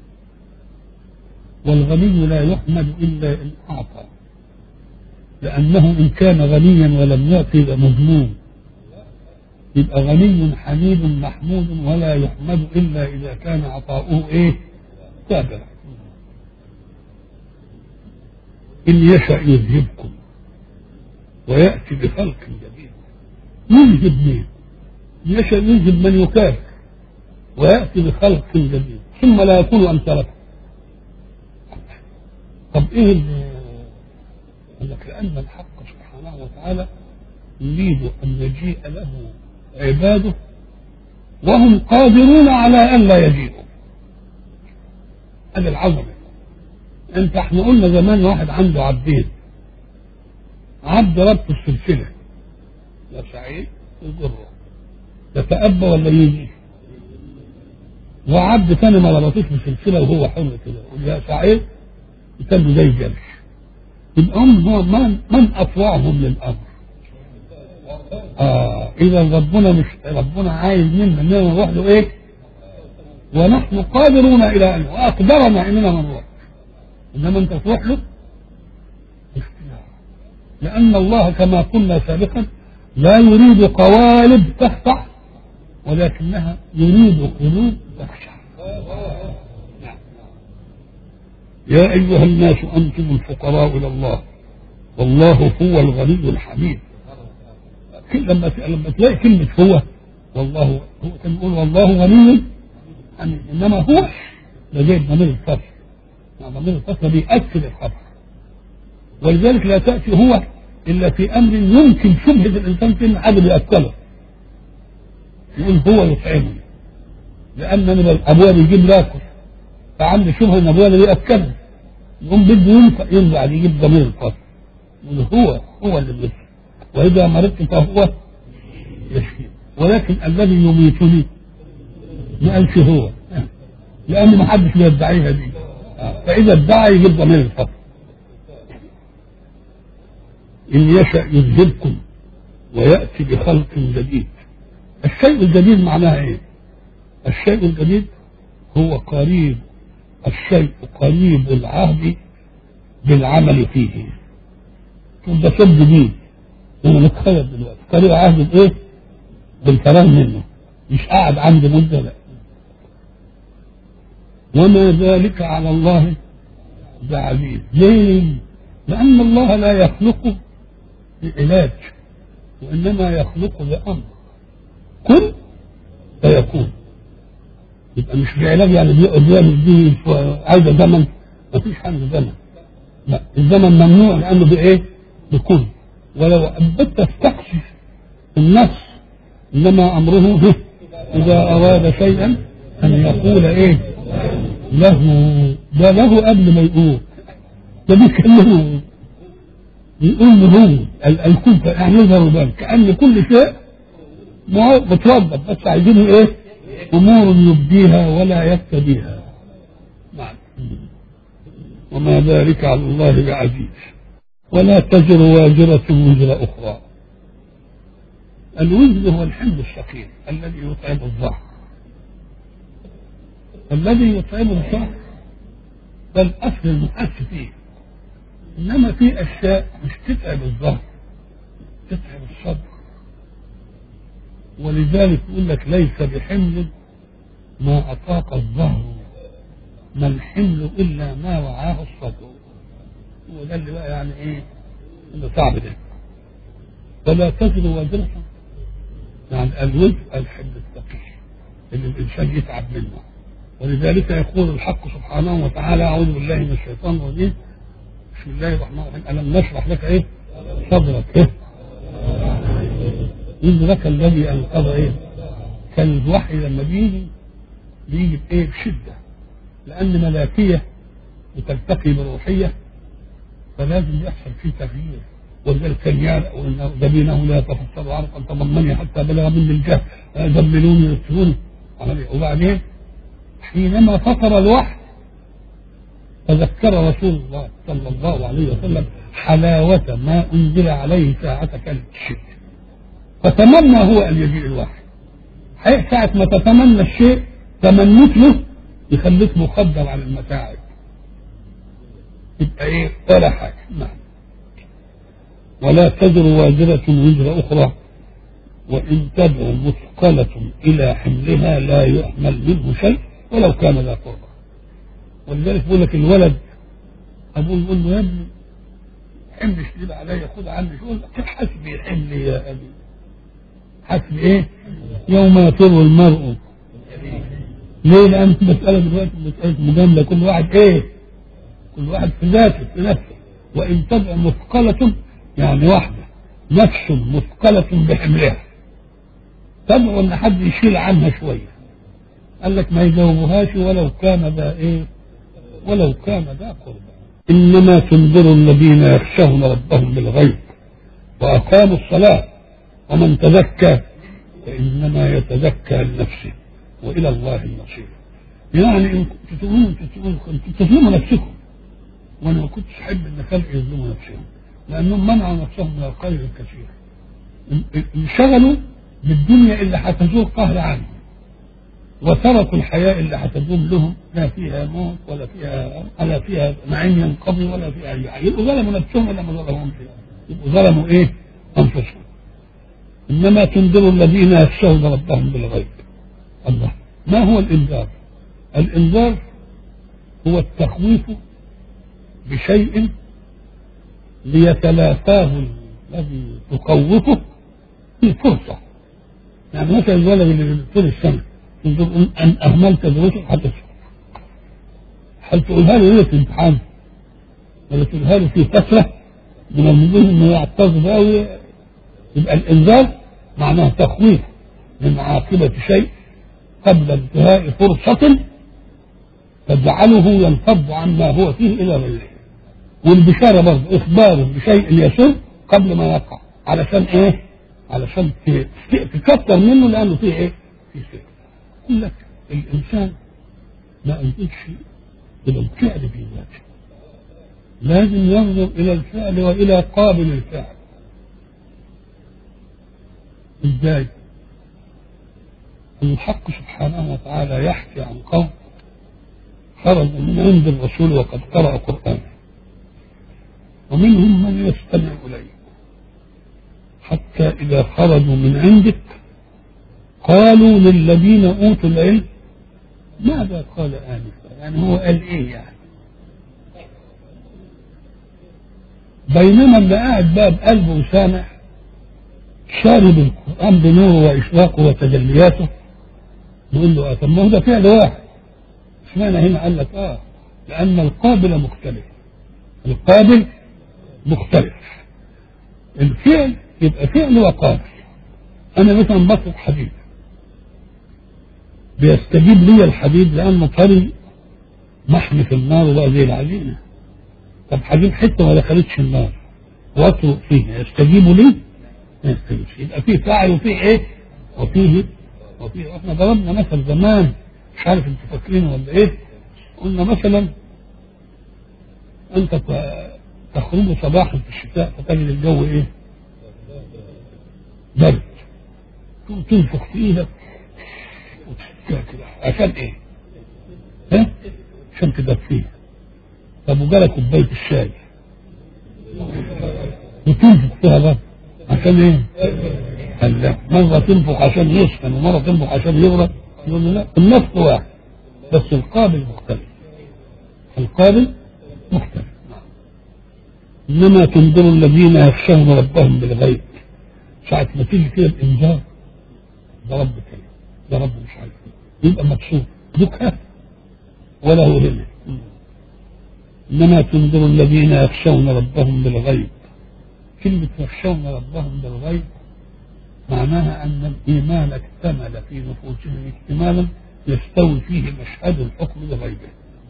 والغني لا يحمد الا ان اعطى لانه ان كان غنيا ولم يعطي يبقى مذموم يبقى غني حميد محمود ولا يحمد الا اذا كان عطاؤه ايه تابعا ان يشاء يذهبكم وياتي بخلق جديد يذهب مين يشاء يذهب من يكافر وياتي بخلق جديد ثم لا يكون امثالكم طب ايه اللي قال لك لان الحق سبحانه وتعالى يريد ان يجيء له عباده وهم قادرون على ان لا يجيئوا هذه العظمه انت احنا قلنا زمان واحد عنده عبدين عبد ربط السلسله يا سعيد يجره يتأبى ولا يجي وعبد ثاني ما ربطوش بسلسله وهو حر كده يقول يا سعيد يسموا زي الجرش يبقى هم هو من من اطوعهم للامر اه اذا ربنا مش ربنا عايز منا اننا نروح له ايه ونحن قادرون الى ان واقدرنا اننا نروح انما انت تروح له اختيار لان الله كما قلنا سابقا لا يريد قوالب تخضع ولكنها يريد قلوب تخشع يا أيها الناس أنتم الفقراء إلى الله والله هو الغني الحميد لما لما تلاقي كلمة هو والله هو كان يقول والله غني حميد إنما هو ده جاي ضمير الفصل ضمير الفصل بيأكد الخبر ولذلك لا تأتي هو إلا في أمر يمكن شبهة الإنسان في إن حاجة بيأكله يقول هو يطعمني لأن أنا أبويا بيجيب لاكل فعندي شبهة إن أبويا اللي بيأكلني يقوم بده ينفع ينفع يجيب ضمير الفصل يقول هو هو اللي بيشفي وإذا مرضت فهو يشفي ولكن الذي يميتني ما قالش هو لأن ما حدش بيدعيها دي فإذا ادعى يجيب ضمير الفصل إن يشأ يذهبكم ويأتي بخلق جديد الشيء الجديد معناه ايه الشيء الجديد هو قريب الشيء قريب العهد بالعمل فيه ده شيء جديد انا متخيل دلوقتي قريب عهد بايه بالفراغ منه مش قاعد عند مده لا وما ذلك على الله بعزيز ليه لان الله لا يخلق بعلاج وانما يخلق بامر كن فيكون يبقى مش بعلاج يعني بيعمل دي عايزه زمن ما فيش حاجه زمن لا الزمن ممنوع لانه بايه؟ بكن ولو أبدت تستكشف النفس انما امره به اذا اراد شيئا ان يقول ايه؟ له ده له قبل ما يقول ده بيكلمه يقول له هو الكون يعني يظهر ذلك كان كل شيء متوظف بس عايزينه ايه؟ امور يبديها ولا يفتديها نعم وما ذلك على الله بعزيز ولا تزر وازرة وزر أخرى الوزر هو الحمل الثقيل الذي يتعب الظهر الذي يتعب الظهر ده الأصل المحس فيه إنما في أشياء مش تتعب الظهر تتعب الصدر ولذلك يقول لك ليس بحمل ما أطاق الظهر ما الحمل إلا ما وعاه الصدر وده اللي بقى يعني إيه اللي صعب ده ولا تزر وزرة يعني الوزر الحمل الثقيل اللي الإنسان يتعب منه ولذلك يقول الحق سبحانه وتعالى أعوذ بالله من الشيطان الرجيم بسم الله الرحمن الرحيم ألم نشرح لك إيه صدرك إيه إذ لك الذي أنقذ إيه كان الوحي لما بيجي بيجي بإيه بشدة لأن ملائكية بتلتقي بروحية فلازم يحصل فيه تغيير ولذلك كان يعرق وانه جبينه لا يتفسر عرقا تضمني حتى بلغ مني الجهل زملوني يسروني وبعدين حينما فطر الوحي تذكر رسول الله صلى الله عليه وسلم حلاوة ما أنزل عليه ساعة كانت الشدة فتمنى هو أن يجيء الوحي ساعة ما تتمنى الشيء تمنيت له يخليك مقدر على المتاعب يبقى ايه ولا حاجة نعم ولا تزر وازرة وزر أخرى وإن تدعو مثقلة إلى حملها لا يحمل منه شيء ولو كان ذا قربى ولذلك بيقول لك الولد أبوه يقول له يا ابني حمل شديد عليا خد عني شغل حسبي حملي يا أبي حسبي إيه؟ يوم يفر المرء ليه؟ لأن المسألة دلوقتي مسألة مجاملة كل واحد إيه؟ كل واحد في ذاته في نفسه وإن تبقى مثقلة يعني واحدة نفس مثقلة بحملها تدعو إن حد يشيل عنها شوية قال لك ما يجاوبوهاش ولو كان ذا إيه؟ ولو كان ذا قربى إنما تنذر الذين يخشون ربهم بالغيب وأقاموا الصلاة ومن تزكى فإنما يتزكى لنفسه وإلى الله المصير يعني إن كنتم تؤمنوا كنتم تظلموا نفسكم وأنا ما كنتش أحب إن خلق يظلموا نفسهم لأنهم منعوا نفسهم من الخير الكثير انشغلوا بالدنيا اللي هتزول قهر عنهم وتركوا الحياة اللي هتدوم لهم لا فيها موت ولا فيها ولا فيها نعيم ينقضي ولا فيها أي حاجة يبقوا ظلموا نفسهم ولا ما ظلمهمش يبقوا ظلموا إيه؟ أنفسهم إنما تنذر الذين يخشون ربهم بالغيب الله ما هو الإنذار؟ الإنذار هو التخويف بشيء ليتلافاه الذي تخوفه في فرصة يعني مثلا الولد اللي طول السنة تنظر أن أهملت دروسك هتسقط هل تقولها له ليلة امتحان ولا تقولها له في فترة من الممكن انه يعترض بقى يبقى الانذار معناه تخويف من عاقبة شيء قبل انتهاء فرصة تجعله ينفض عما هو فيه إلى غيره والبشارة برضه إخباره بشيء يسر قبل ما يقع علشان إيه؟ علشان تكتر منه لأنه فيه إيه؟ فيه شيء يقول لك الإنسان ما أنتجش إلى الفعل في ذاته لازم ينظر إلى الفعل وإلى قابل الفعل ازاي؟ الحق سبحانه وتعالى يحكي عن قوم خرجوا من عند الرسول وقد قرأ قرآن ومنهم من يستمع إليه حتى إذا خرجوا من عندك قالوا للذين أوتوا العلم ماذا قال آنفا يعني هو قال إيه يعني بينما اللي قاعد بقى بقلبه وسامع شارب القرآن بنوره وإشراقه وتجلياته يقول له آه طب ما هو ده فعل واحد اشمعنى هنا قال لك اه لأن القابل مختلف القابل مختلف الفعل يبقى فعل وقابل أنا مثلا بطلب حديد بيستجيب لي الحديد لأنه طري محمي في النار وبقى زي العجينة طب هجيب حتة ما دخلتش النار واطلق فيها يستجيب لي ما يستجيبش يبقى فيه فاعل وفيه ايه وفيه وفيه احنا ضربنا مثل زمان مش عارف انتوا فاكرينه ولا ايه قلنا مثلا انت تخرج صباحا في الشتاء فتجد الجو ايه برد تقوم تنفخ في ايدك وتشتكيها كده عشان ايه؟ ها؟ عشان تدفيها طب وجالك كوبايه الشاي وتنفخ فيها برضه عشان ايه؟ قال لا مرة تنفخ عشان يسخن ومرة تنفخ عشان يبرد يقول له لا النفخ واحد بس القابل مختلف القابل مختلف انما تنظر الذين يخشون ربهم بالغيب ساعة ما تيجي كده الانذار ده رب كده ده رب مش عارف ايه يبقى مكسوف بكى ولا هو هنا انما تنذر الذين يخشون ربهم بالغيب كلمة يخشون ربهم بالغيب معناها أن الإيمان اكتمل في نفوسهم اكتمالا يستوي فيه مشهد الحكم لغيبه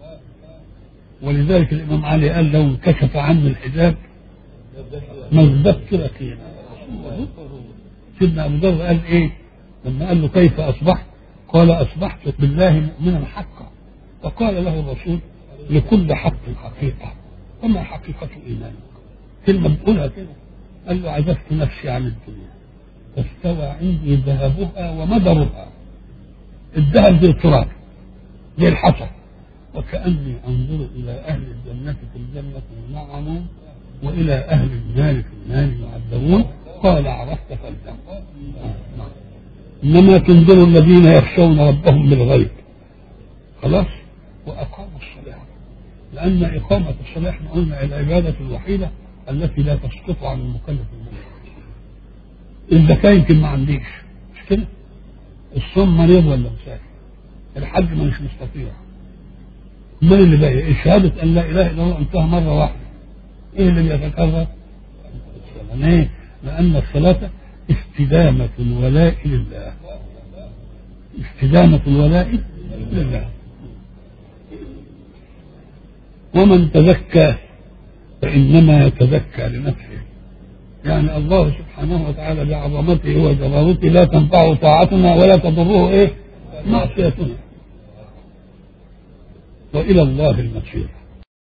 ولذلك الإمام علي قال لو انكشف عني الحجاب ما ازددت يقينا سيدنا أبو ذر قال إيه لما قال له كيف أصبحت قال أصبحت بالله مؤمنا حقا فقال له الرسول لكل حق حقيقة وما حقيقة إيمانك كلمة بقولها كده قال له عزفت نفسي عن الدنيا فاستوى عندي ذهبها ومدرها الذهب زي التراب زي الحصى وكأني أنظر إلى أهل الجنة في الجنة ينعمون وإلى أهل النار في النار يعذبون قال عرفت فالدم إنما تنذر الذين يخشون ربهم بالغيب خلاص وأقاموا الصلاة لأن إقامة الصلاة احنا قلنا العبادة الوحيدة التي لا تسقط عن المكلف المسلم الزكاة يمكن ما عنديش مش كده الصوم مريض ولا مسافر الحج ما مش مستطيع من اللي باقي شهادة أن لا إله إلا الله انتهى مرة واحدة إيه اللي بيتكرر؟ ليه؟ لأن الصلاة استدامة الولاء لله استدامة الولاء لله ومن تزكى فإنما يتزكى لنفسه يعني الله سبحانه وتعالى بعظمته وجبروته لا تنفعه طاعتنا ولا تضره ايه؟ معصيتنا. والى الله المصير.